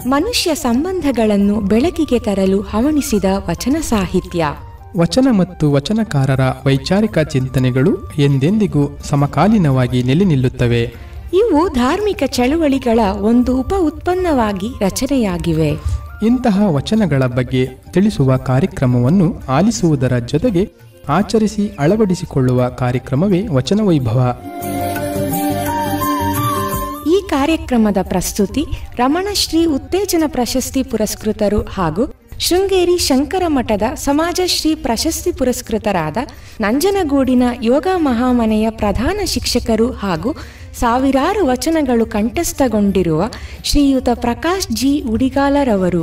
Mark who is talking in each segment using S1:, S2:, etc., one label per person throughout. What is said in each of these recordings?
S1: ಮನುಷ್ಯ ಸಂಬಂಧಗಳನ್ನು ಬೆಳಕಿಗೆ ತರಲು ಹವಣಿಸಿದ ವಚನ ಸಾಹಿತ್ಯ
S2: ವಚನ ಮತ್ತು ವಚನಕಾರರ ವೈಚಾರಿಕ ಚಿಂತನೆಗಳು ಎಂದೆಂದಿಗೂ ಸಮಕಾಲೀನವಾಗಿ ನೆಲೆ ನಿಲ್ಲುತ್ತವೆ
S1: ಇವು ಧಾರ್ಮಿಕ ಚಳುವಳಿಗಳ ಒಂದು ಉಪ ಉತ್ಪನ್ನವಾಗಿ ರಚನೆಯಾಗಿವೆ
S2: ಇಂತಹ ವಚನಗಳ ಬಗ್ಗೆ ತಿಳಿಸುವ ಕಾರ್ಯಕ್ರಮವನ್ನು ಆಲಿಸುವುದರ ಜೊತೆಗೆ ಆಚರಿಸಿ ಅಳವಡಿಸಿಕೊಳ್ಳುವ ಕಾರ್ಯಕ್ರಮವೇ ವಚನ ವೈಭವ
S1: ಈ ಕಾರ್ಯಕ್ರಮದ ಪ್ರಸ್ತುತಿ ರಮಣಶ್ರೀ ಉತ್ತೇಜನ ಪ್ರಶಸ್ತಿ ಪುರಸ್ಕೃತರು ಹಾಗೂ ಶೃಂಗೇರಿ ಶಂಕರ ಮಠದ ಸಮಾಜಶ್ರೀ ಪ್ರಶಸ್ತಿ ಪುರಸ್ಕೃತರಾದ ನಂಜನಗೂಡಿನ ಯೋಗ ಮಹಾಮನೆಯ ಪ್ರಧಾನ ಶಿಕ್ಷಕರು ಹಾಗೂ ಸಾವಿರಾರು ವಚನಗಳು ಕಂಠಸ್ಥಗೊಂಡಿರುವ ಶ್ರೀಯುತ ಪ್ರಕಾಶ್ ಜಿ ಉಡಿಗಾಲರವರು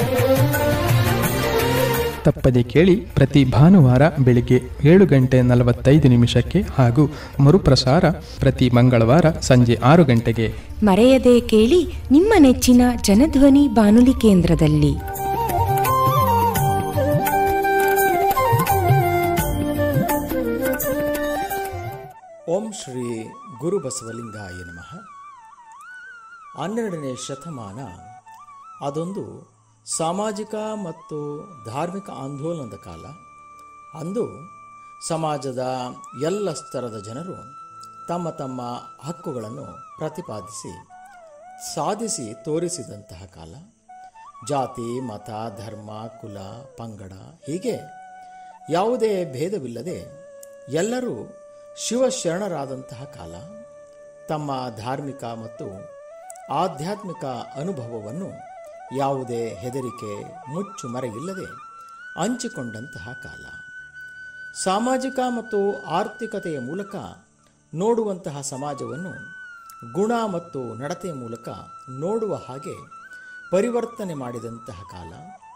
S2: ತಪ್ಪದೆ ಕೇಳಿ ಪ್ರತಿ ಭಾನುವಾರ ಬೆಳಿಗ್ಗೆ ಏಳು ಗಂಟೆ ನಲವತ್ತೈದು ನಿಮಿಷಕ್ಕೆ ಹಾಗೂ ಮರುಪ್ರಸಾರ ಪ್ರತಿ ಮಂಗಳವಾರ ಸಂಜೆ ಆರು ಗಂಟೆಗೆ
S1: ಮರೆಯದೆ ಕೇಳಿ ನಿಮ್ಮ ನೆಚ್ಚಿನ ಜನಧ್ವನಿ ಬಾನುಲಿ ಕೇಂದ್ರದಲ್ಲಿ
S3: ಓಂ ಶ್ರೀ ಗುರು ಬಸವಲಿಂಗಾಯ ನಮಃ ಹನ್ನೆರಡನೇ ಶತಮಾನ ಅದೊಂದು ಸಾಮಾಜಿಕ ಮತ್ತು ಧಾರ್ಮಿಕ ಆಂದೋಲನದ ಕಾಲ ಅಂದು ಸಮಾಜದ ಎಲ್ಲ ಸ್ತರದ ಜನರು ತಮ್ಮ ತಮ್ಮ ಹಕ್ಕುಗಳನ್ನು ಪ್ರತಿಪಾದಿಸಿ ಸಾಧಿಸಿ ತೋರಿಸಿದಂತಹ ಕಾಲ ಜಾತಿ ಮತ ಧರ್ಮ ಕುಲ ಪಂಗಡ ಹೀಗೆ ಯಾವುದೇ ಭೇದವಿಲ್ಲದೆ ಎಲ್ಲರೂ ಶಿವಶರಣರಾದಂತಹ ಕಾಲ ತಮ್ಮ ಧಾರ್ಮಿಕ ಮತ್ತು ಆಧ್ಯಾತ್ಮಿಕ ಅನುಭವವನ್ನು ಯಾವುದೇ ಹೆದರಿಕೆ ಮುಚ್ಚು ಮರೆಯಿಲ್ಲದೆ ಹಂಚಿಕೊಂಡಂತಹ ಕಾಲ ಸಾಮಾಜಿಕ ಮತ್ತು ಆರ್ಥಿಕತೆಯ ಮೂಲಕ ನೋಡುವಂತಹ ಸಮಾಜವನ್ನು ಗುಣ ಮತ್ತು ನಡತೆಯ ಮೂಲಕ ನೋಡುವ ಹಾಗೆ ಪರಿವರ್ತನೆ ಮಾಡಿದಂತಹ ಕಾಲ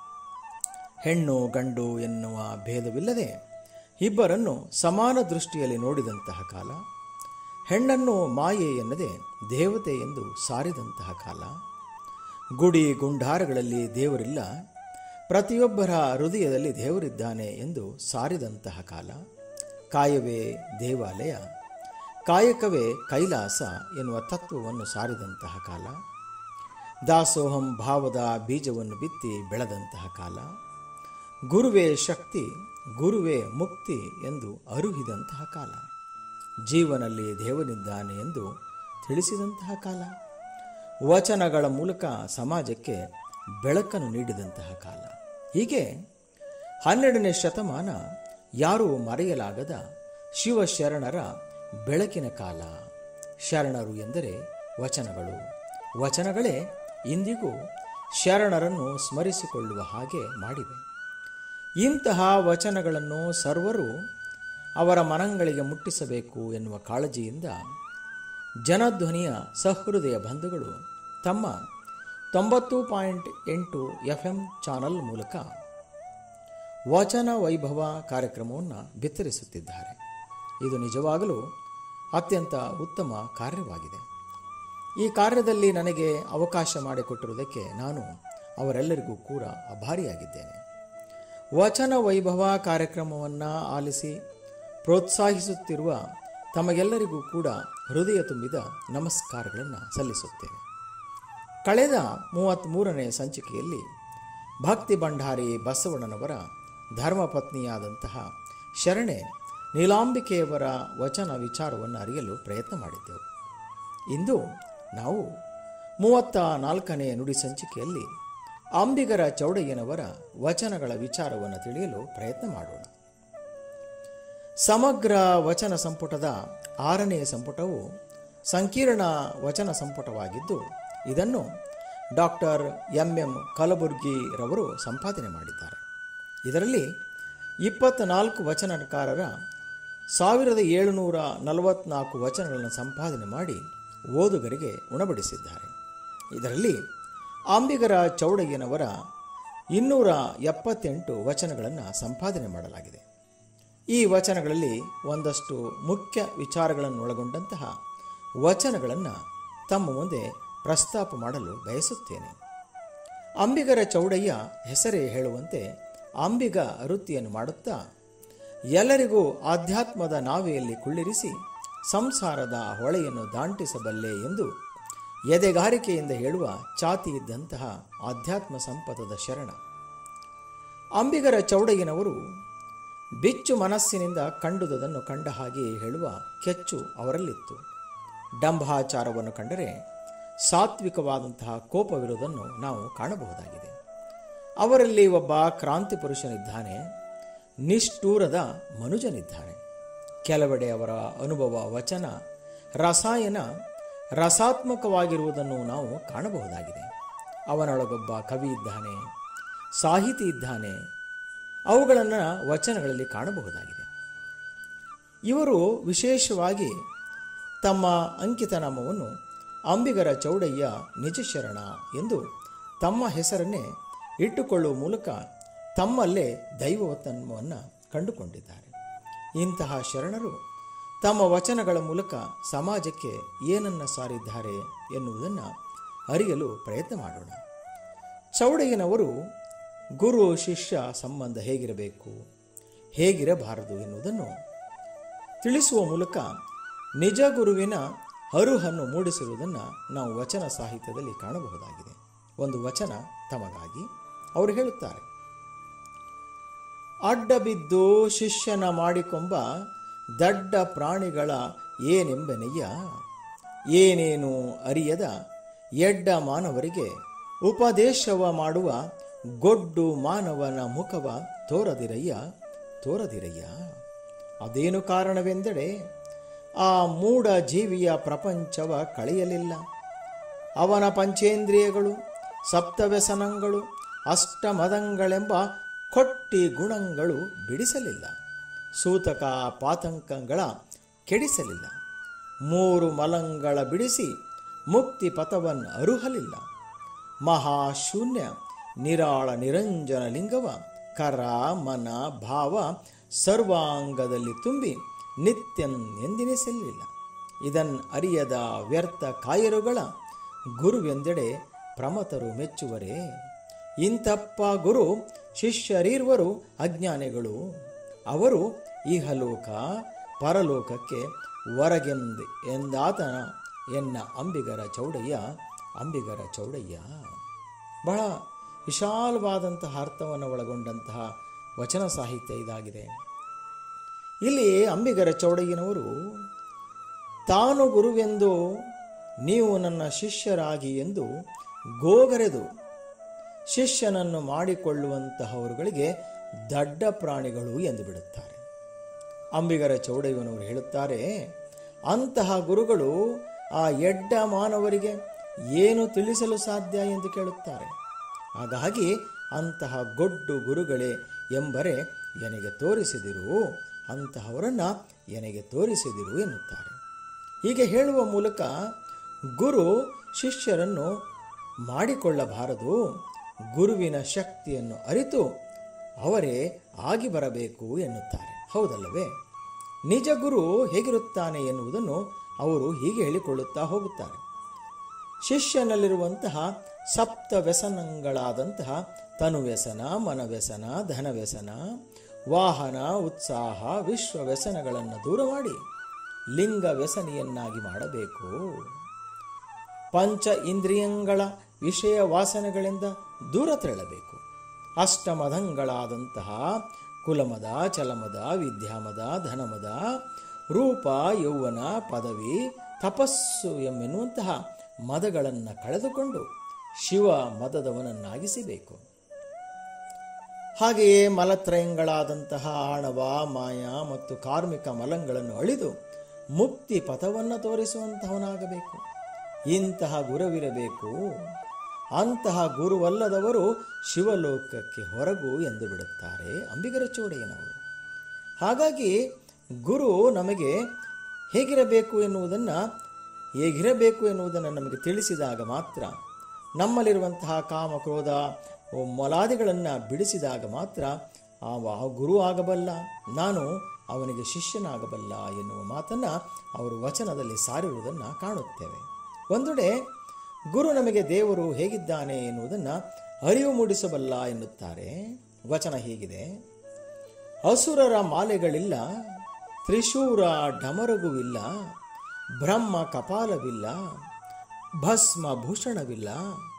S3: ಹೆಣ್ಣು ಗಂಡು ಎನ್ನುವ ಭೇದವಿಲ್ಲದೆ ಇಬ್ಬರನ್ನು ಸಮಾನ ದೃಷ್ಟಿಯಲ್ಲಿ ನೋಡಿದಂತಹ ಕಾಲ ಹೆಣ್ಣನ್ನು ಮಾಯೆ ಎನ್ನದೆ ದೇವತೆ ಎಂದು ಸಾರಿದಂತಹ ಕಾಲ ಗುಡಿ ಗುಂಡಾರಗಳಲ್ಲಿ ದೇವರಿಲ್ಲ ಪ್ರತಿಯೊಬ್ಬರ ಹೃದಯದಲ್ಲಿ ದೇವರಿದ್ದಾನೆ ಎಂದು ಸಾರಿದಂತಹ ಕಾಲ ಕಾಯವೇ ದೇವಾಲಯ ಕಾಯಕವೇ ಕೈಲಾಸ ಎನ್ನುವ ತತ್ವವನ್ನು ಸಾರಿದಂತಹ ಕಾಲ ದಾಸೋಹಂ ಭಾವದ ಬೀಜವನ್ನು ಬಿತ್ತಿ ಬೆಳೆದಂತಹ ಕಾಲ ಗುರುವೇ ಶಕ್ತಿ ಗುರುವೇ ಮುಕ್ತಿ ಎಂದು ಅರುಹಿದಂತಹ ಕಾಲ ಜೀವನಲ್ಲಿ ದೇವನಿದ್ದಾನೆ ಎಂದು ತಿಳಿಸಿದಂತಹ ಕಾಲ ವಚನಗಳ ಮೂಲಕ ಸಮಾಜಕ್ಕೆ ಬೆಳಕನ್ನು ನೀಡಿದಂತಹ ಕಾಲ ಹೀಗೆ ಹನ್ನೆರಡನೇ ಶತಮಾನ ಯಾರೂ ಮರೆಯಲಾಗದ ಶಿವಶರಣರ ಬೆಳಕಿನ ಕಾಲ ಶರಣರು ಎಂದರೆ ವಚನಗಳು ವಚನಗಳೇ ಇಂದಿಗೂ ಶರಣರನ್ನು ಸ್ಮರಿಸಿಕೊಳ್ಳುವ ಹಾಗೆ ಮಾಡಿವೆ ಇಂತಹ ವಚನಗಳನ್ನು ಸರ್ವರು ಅವರ ಮನಗಳಿಗೆ ಮುಟ್ಟಿಸಬೇಕು ಎನ್ನುವ ಕಾಳಜಿಯಿಂದ ಜನಧ್ವನಿಯ ಸಹೃದಯ ಬಂಧುಗಳು ತಮ್ಮ ತೊಂಬತ್ತು ಪಾಯಿಂಟ್ ಎಂಟು ಎಫ್ ಎಂ ಚಾನಲ್ ಮೂಲಕ ವಚನ ವೈಭವ ಕಾರ್ಯಕ್ರಮವನ್ನು ಬಿತ್ತರಿಸುತ್ತಿದ್ದಾರೆ ಇದು ನಿಜವಾಗಲೂ ಅತ್ಯಂತ ಉತ್ತಮ ಕಾರ್ಯವಾಗಿದೆ ಈ ಕಾರ್ಯದಲ್ಲಿ ನನಗೆ ಅವಕಾಶ ಮಾಡಿಕೊಟ್ಟಿರುವುದಕ್ಕೆ ನಾನು ಅವರೆಲ್ಲರಿಗೂ ಕೂಡ ಆಭಾರಿಯಾಗಿದ್ದೇನೆ ವಚನ ವೈಭವ ಕಾರ್ಯಕ್ರಮವನ್ನು ಆಲಿಸಿ ಪ್ರೋತ್ಸಾಹಿಸುತ್ತಿರುವ ತಮಗೆಲ್ಲರಿಗೂ ಕೂಡ ಹೃದಯ ತುಂಬಿದ ನಮಸ್ಕಾರಗಳನ್ನು ಸಲ್ಲಿಸುತ್ತೇನೆ ಕಳೆದ ಮೂವತ್ತ್ಮೂರನೇ ಸಂಚಿಕೆಯಲ್ಲಿ ಭಕ್ತಿ ಭಂಡಾರಿ ಬಸವಣ್ಣನವರ ಧರ್ಮಪತ್ನಿಯಾದಂತಹ ಶರಣೆ ನೀಲಾಂಬಿಕೆಯವರ ವಚನ ವಿಚಾರವನ್ನು ಅರಿಯಲು ಪ್ರಯತ್ನ ಮಾಡಿದ್ದೆವು ಇಂದು ನಾವು ಮೂವತ್ತ ನಾಲ್ಕನೇ ನುಡಿ ಸಂಚಿಕೆಯಲ್ಲಿ ಅಂಬಿಗರ ಚೌಡಯ್ಯನವರ ವಚನಗಳ ವಿಚಾರವನ್ನು ತಿಳಿಯಲು ಪ್ರಯತ್ನ ಮಾಡೋಣ ಸಮಗ್ರ ವಚನ ಸಂಪುಟದ ಆರನೇ ಸಂಪುಟವು ಸಂಕೀರ್ಣ ವಚನ ಸಂಪುಟವಾಗಿದ್ದು ಇದನ್ನು ಡಾಕ್ಟರ್ ಎಂ ಎಂ ಕಲಬುರ್ಗಿರವರು ಸಂಪಾದನೆ ಮಾಡಿದ್ದಾರೆ ಇದರಲ್ಲಿ ಇಪ್ಪತ್ತ್ನಾಲ್ಕು ವಚನಕಾರರ ಸಾವಿರದ ಏಳುನೂರ ನಲವತ್ನಾಲ್ಕು ವಚನಗಳನ್ನು ಸಂಪಾದನೆ ಮಾಡಿ ಓದುಗರಿಗೆ ಉಣಬಡಿಸಿದ್ದಾರೆ ಇದರಲ್ಲಿ ಅಂಬಿಗರ ಚೌಡಯ್ಯನವರ ಇನ್ನೂರ ಎಪ್ಪತ್ತೆಂಟು ವಚನಗಳನ್ನು ಸಂಪಾದನೆ ಮಾಡಲಾಗಿದೆ ಈ ವಚನಗಳಲ್ಲಿ ಒಂದಷ್ಟು ಮುಖ್ಯ ವಿಚಾರಗಳನ್ನು ಒಳಗೊಂಡಂತಹ ವಚನಗಳನ್ನು ತಮ್ಮ ಮುಂದೆ ಪ್ರಸ್ತಾಪ ಮಾಡಲು ಬಯಸುತ್ತೇನೆ ಅಂಬಿಗರ ಚೌಡಯ್ಯ ಹೆಸರೇ ಹೇಳುವಂತೆ ಅಂಬಿಗ ವೃತ್ತಿಯನ್ನು ಮಾಡುತ್ತಾ ಎಲ್ಲರಿಗೂ ಆಧ್ಯಾತ್ಮದ ನಾವೆಯಲ್ಲಿ ಕುಳ್ಳಿರಿಸಿ ಸಂಸಾರದ ಹೊಳೆಯನ್ನು ದಾಂಟಿಸಬಲ್ಲೆ ಎಂದು ಎದೆಗಾರಿಕೆಯಿಂದ ಹೇಳುವ ಚಾತಿ ಇದ್ದಂತಹ ಆಧ್ಯಾತ್ಮ ಸಂಪದದ ಶರಣ ಅಂಬಿಗರ ಚೌಡಯ್ಯನವರು ಬಿಚ್ಚು ಮನಸ್ಸಿನಿಂದ ಕಂಡುದನ್ನು ಕಂಡ ಹಾಗೆಯೇ ಹೇಳುವ ಕೆಚ್ಚು ಅವರಲ್ಲಿತ್ತು ಡಂಭಾಚಾರವನ್ನು ಕಂಡರೆ ಸಾತ್ವಿಕವಾದಂತಹ ಕೋಪವಿರುವುದನ್ನು ನಾವು ಕಾಣಬಹುದಾಗಿದೆ ಅವರಲ್ಲಿ ಒಬ್ಬ ಕ್ರಾಂತಿ ಪುರುಷನಿದ್ದಾನೆ ನಿಷ್ಠೂರದ ಮನುಜನಿದ್ದಾನೆ ಕೆಲವೆಡೆ ಅವರ ಅನುಭವ ವಚನ ರಸಾಯನ ರಸಾತ್ಮಕವಾಗಿರುವುದನ್ನು ನಾವು ಕಾಣಬಹುದಾಗಿದೆ ಅವನೊಳಗೊಬ್ಬ ಕವಿ ಇದ್ದಾನೆ ಸಾಹಿತಿ ಇದ್ದಾನೆ ಅವುಗಳನ್ನು ವಚನಗಳಲ್ಲಿ ಕಾಣಬಹುದಾಗಿದೆ ಇವರು ವಿಶೇಷವಾಗಿ ತಮ್ಮ ಅಂಕಿತನಾಮವನ್ನು ಅಂಬಿಗರ ಚೌಡಯ್ಯ ನಿಜಶರಣ ಎಂದು ತಮ್ಮ ಹೆಸರನ್ನೇ ಇಟ್ಟುಕೊಳ್ಳುವ ಮೂಲಕ ತಮ್ಮಲ್ಲೇ ದೈವವತನವನ್ನು ಕಂಡುಕೊಂಡಿದ್ದಾರೆ ಇಂತಹ ಶರಣರು ತಮ್ಮ ವಚನಗಳ ಮೂಲಕ ಸಮಾಜಕ್ಕೆ ಏನನ್ನ ಸಾರಿದ್ದಾರೆ ಎನ್ನುವುದನ್ನು ಅರಿಯಲು ಪ್ರಯತ್ನ ಮಾಡೋಣ ಚೌಡಯ್ಯನವರು ಗುರು ಶಿಷ್ಯ ಸಂಬಂಧ ಹೇಗಿರಬೇಕು ಹೇಗಿರಬಾರದು ಎನ್ನುವುದನ್ನು ತಿಳಿಸುವ ಮೂಲಕ ನಿಜ ಗುರುವಿನ ಅರುಹನ್ನು ಮೂಡಿಸಿರುವುದನ್ನು ನಾವು ವಚನ ಸಾಹಿತ್ಯದಲ್ಲಿ ಕಾಣಬಹುದಾಗಿದೆ ಒಂದು ವಚನ ತಮಗಾಗಿ ಅವರು ಹೇಳುತ್ತಾರೆ ಅಡ್ಡ ಬಿದ್ದು ಶಿಷ್ಯನ ಮಾಡಿಕೊಂಬ ದಡ್ಡ ಪ್ರಾಣಿಗಳ ಏನೆಂಬೆನೆಯ್ಯ ಏನೇನು ಅರಿಯದ ಎಡ್ಡ ಮಾನವರಿಗೆ ಉಪದೇಶವ ಮಾಡುವ ಗೊಡ್ಡು ಮಾನವನ ಮುಖವ ತೋರದಿರಯ್ಯ ತೋರದಿರಯ್ಯ ಅದೇನು ಕಾರಣವೆಂದರೆ ಆ ಮೂಢ ಜೀವಿಯ ಪ್ರಪಂಚವ ಕಳೆಯಲಿಲ್ಲ ಅವನ ಪಂಚೇಂದ್ರಿಯಗಳು ಸಪ್ತವ್ಯಸನಗಳು ಅಷ್ಟಮದಂಗಳೆಂಬ ಕೊಟ್ಟಿ ಗುಣಗಳು ಬಿಡಿಸಲಿಲ್ಲ ಸೂತಕ ಪಾತಂಕಗಳ ಕೆಡಿಸಲಿಲ್ಲ ಮೂರು ಮಲಂಗಳ ಬಿಡಿಸಿ ಮುಕ್ತಿ ಪಥವನ್ನು ಅರುಹಲಿಲ್ಲ ಮಹಾಶೂನ್ಯ ನಿರಾಳ ನಿರಂಜನ ಲಿಂಗವ ಕರ ಮನ ಭಾವ ಸರ್ವಾಂಗದಲ್ಲಿ ತುಂಬಿ ನಿತ್ಯನ್ ಎಂದಿನಿಸಲಿಲ್ಲ ಇದನ್ ಅರಿಯದ ವ್ಯರ್ಥ ಕಾಯರುಗಳ ಗುರುವೆಂದೆಡೆ ಪ್ರಮತರು ಮೆಚ್ಚುವರೇ ಇಂತಪ್ಪ ಗುರು ಶಿಷ್ಯರೀರ್ವರು ಅಜ್ಞಾನಿಗಳು ಅವರು ಇಹಲೋಕ ಪರಲೋಕಕ್ಕೆ ಹೊರಗೆಂದು ಎಂದಾತನ ಎನ್ನ ಅಂಬಿಗರ ಚೌಡಯ್ಯ ಅಂಬಿಗರ ಚೌಡಯ್ಯ ಬಹಳ ವಿಶಾಲವಾದಂತಹ ಅರ್ಥವನ್ನು ಒಳಗೊಂಡಂತಹ ವಚನ ಸಾಹಿತ್ಯ ಇದಾಗಿದೆ ಇಲ್ಲಿ ಅಂಬಿಗರ ಚೌಡಯ್ಯನವರು ತಾನು ಗುರುವೆಂದು ನೀವು ನನ್ನ ಶಿಷ್ಯರಾಗಿ ಎಂದು ಗೋಗರೆದು ಶಿಷ್ಯನನ್ನು ಮಾಡಿಕೊಳ್ಳುವಂತಹವರುಗಳಿಗೆ ದಡ್ಡ ಪ್ರಾಣಿಗಳು ಎಂದು ಬಿಡುತ್ತಾರೆ ಅಂಬಿಗರ ಚೌಡಯ್ಯನವರು ಹೇಳುತ್ತಾರೆ ಅಂತಹ ಗುರುಗಳು ಆ ಎಡ್ಡ ಮಾನವರಿಗೆ ಏನು ತಿಳಿಸಲು ಸಾಧ್ಯ ಎಂದು ಕೇಳುತ್ತಾರೆ ಹಾಗಾಗಿ ಅಂತಹ ಗೊಡ್ಡು ಗುರುಗಳೇ ಎಂಬರೆ ಎನಗೆ ತೋರಿಸಿದಿರು ಅಂತಹವರನ್ನ ಎನಗೆ ತೋರಿಸಿದಿರು ಎನ್ನುತ್ತಾರೆ ಹೀಗೆ ಹೇಳುವ ಮೂಲಕ ಗುರು ಶಿಷ್ಯರನ್ನು ಮಾಡಿಕೊಳ್ಳಬಾರದು ಗುರುವಿನ ಶಕ್ತಿಯನ್ನು ಅರಿತು ಅವರೇ ಆಗಿ ಬರಬೇಕು ಎನ್ನುತ್ತಾರೆ ಹೌದಲ್ಲವೇ ನಿಜ ಗುರು ಹೇಗಿರುತ್ತಾನೆ ಎನ್ನುವುದನ್ನು ಅವರು ಹೀಗೆ ಹೇಳಿಕೊಳ್ಳುತ್ತಾ ಹೋಗುತ್ತಾರೆ ಶಿಷ್ಯನಲ್ಲಿರುವಂತಹ ಸಪ್ತ ವ್ಯಸನಗಳಾದಂತಹ ತನುವ್ಯಸನ ಮನವ್ಯಸನ ಧನವ್ಯಸನ ವಾಹನ ಉತ್ಸಾಹ ವಿಶ್ವ ವ್ಯಸನಗಳನ್ನು ದೂರ ಮಾಡಿ ಲಿಂಗ ವ್ಯಸನಿಯನ್ನಾಗಿ ಮಾಡಬೇಕು ಪಂಚ ಇಂದ್ರಿಯಗಳ ವಿಷಯ ವಾಸನೆಗಳಿಂದ ದೂರ ತೆರಳಬೇಕು ಅಷ್ಟಮದಂಗಳಾದಂತಹ ಕುಲಮದ ಚಲಮದ ವಿದ್ಯಾಮದ ಧನಮದ ರೂಪ ಯೌವನ ಪದವಿ ತಪಸ್ಸು ಎಂಬೆನ್ನುವಂತಹ ಮದಗಳನ್ನು ಕಳೆದುಕೊಂಡು ಶಿವ ಮದದವನನ್ನಾಗಿಸಬೇಕು ಹಾಗೆಯೇ ಮಲತ್ರಯಂಗಳಾದಂತಹ ಆಣವ ಮಾಯ ಮತ್ತು ಕಾರ್ಮಿಕ ಮಲಂಗಳನ್ನು ಅಳಿದು ಮುಕ್ತಿ ಪಥವನ್ನು ತೋರಿಸುವಂತಹವನಾಗಬೇಕು ಇಂತಹ ಗುರುವಿರಬೇಕು ಅಂತಹ ಗುರುವಲ್ಲದವರು ಶಿವಲೋಕಕ್ಕೆ ಹೊರಗು ಎಂದು ಬಿಡುತ್ತಾರೆ ಅಂಬಿಗರ ಚೌಡಯ್ಯನವರು ಹಾಗಾಗಿ ಗುರು ನಮಗೆ ಹೇಗಿರಬೇಕು ಎನ್ನುವುದನ್ನು ಹೇಗಿರಬೇಕು ಎನ್ನುವುದನ್ನು ನಮಗೆ ತಿಳಿಸಿದಾಗ ಮಾತ್ರ ನಮ್ಮಲ್ಲಿರುವಂತಹ ಕಾಮ ಕ್ರೋಧ ಮೊಲಾದಿಗಳನ್ನು ಬಿಡಿಸಿದಾಗ ಮಾತ್ರ ಆ ಗುರು ಆಗಬಲ್ಲ ನಾನು ಅವನಿಗೆ ಶಿಷ್ಯನಾಗಬಲ್ಲ ಎನ್ನುವ ಮಾತನ್ನು ಅವರು ವಚನದಲ್ಲಿ ಸಾರಿರುವುದನ್ನು ಕಾಣುತ್ತೇವೆ ಒಂದೆಡೆ ಗುರು ನಮಗೆ ದೇವರು ಹೇಗಿದ್ದಾನೆ ಎನ್ನುವುದನ್ನು ಅರಿವು ಮೂಡಿಸಬಲ್ಲ ಎನ್ನುತ್ತಾರೆ ವಚನ ಹೀಗಿದೆ ಅಸುರರ ಮಾಲೆಗಳಿಲ್ಲ ತ್ರಿಶೂರ ಡಮರಗುವಿಲ್ಲ ಬ್ರಹ್ಮ ಕಪಾಲವಿಲ್ಲ ಭಸ್ಮ ಭೂಷಣವಿಲ್ಲ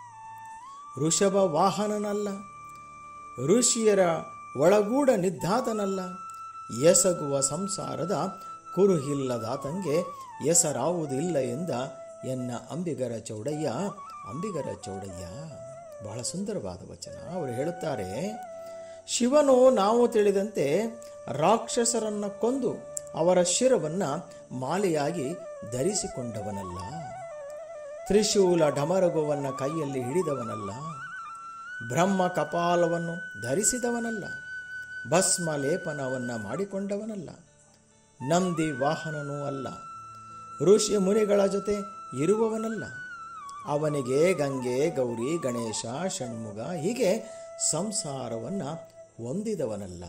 S3: ಋಷಭ ವಾಹನನಲ್ಲ ಋಷಿಯರ ಒಳಗೂಡ ನಿದ್ದಾತನಲ್ಲ ಎಸಗುವ ಸಂಸಾರದ ಕುರುಹಿಲ್ಲದಾತಂಗೆ ಎಸರಾವುದಿಲ್ಲ ಎಂದ ಎನ್ನ ಅಂಬಿಗರ ಚೌಡಯ್ಯ ಅಂಬಿಗರ ಚೌಡಯ್ಯ ಬಹಳ ಸುಂದರವಾದ ವಚನ ಅವರು ಹೇಳುತ್ತಾರೆ ಶಿವನು ನಾವು ತಿಳಿದಂತೆ ರಾಕ್ಷಸರನ್ನ ಕೊಂದು ಅವರ ಶಿರವನ್ನ ಮಾಲೆಯಾಗಿ ಧರಿಸಿಕೊಂಡವನಲ್ಲ ತ್ರಿಶೂಲ ಢಮರಗುವನ್ನ ಕೈಯಲ್ಲಿ ಹಿಡಿದವನಲ್ಲ ಬ್ರಹ್ಮ ಕಪಾಲವನ್ನು ಧರಿಸಿದವನಲ್ಲ ಭಸ್ಮ ಲೇಪನವನ್ನ ಮಾಡಿಕೊಂಡವನಲ್ಲ ನಂದಿ ವಾಹನನೂ ಅಲ್ಲ ಋಷಿ ಮುನಿಗಳ ಜೊತೆ ಇರುವವನಲ್ಲ ಅವನಿಗೆ ಗಂಗೆ ಗೌರಿ ಗಣೇಶ ಷಣ್ಮುಗ ಹೀಗೆ ಸಂಸಾರವನ್ನ ಹೊಂದಿದವನಲ್ಲ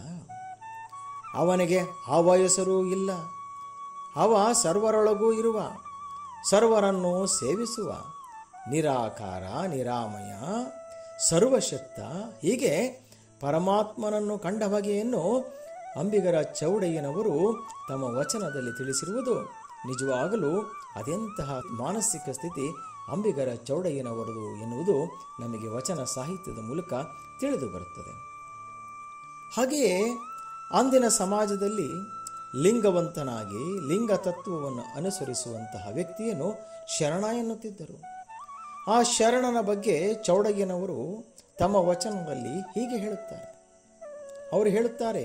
S3: ಅವನಿಗೆ ಅವಯಸರೂ ಇಲ್ಲ ಅವ ಸರ್ವರೊಳಗೂ ಇರುವ ಸರ್ವರನ್ನು ಸೇವಿಸುವ ನಿರಾಕಾರ ನಿರಾಮಯ ಸರ್ವಶಕ್ತ ಹೀಗೆ ಪರಮಾತ್ಮನನ್ನು ಕಂಡ ಬಗೆಯನ್ನು ಅಂಬಿಗರ ಚೌಡಯ್ಯನವರು ತಮ್ಮ ವಚನದಲ್ಲಿ ತಿಳಿಸಿರುವುದು ನಿಜವಾಗಲೂ ಅದೆಂತಹ ಮಾನಸಿಕ ಸ್ಥಿತಿ ಅಂಬಿಗರ ಚೌಡಯ್ಯನವರದು ಎನ್ನುವುದು ನಮಗೆ ವಚನ ಸಾಹಿತ್ಯದ ಮೂಲಕ ತಿಳಿದು ಬರುತ್ತದೆ ಹಾಗೆಯೇ ಅಂದಿನ ಸಮಾಜದಲ್ಲಿ ಲಿಂಗವಂತನಾಗಿ ಲಿಂಗ ತತ್ವವನ್ನು ಅನುಸರಿಸುವಂತಹ ವ್ಯಕ್ತಿಯನ್ನು ಶರಣ ಎನ್ನುತ್ತಿದ್ದರು ಆ ಶರಣನ ಬಗ್ಗೆ ಚೌಡಯ್ಯನವರು ತಮ್ಮ ವಚನದಲ್ಲಿ ಹೀಗೆ ಹೇಳುತ್ತಾರೆ ಅವರು ಹೇಳುತ್ತಾರೆ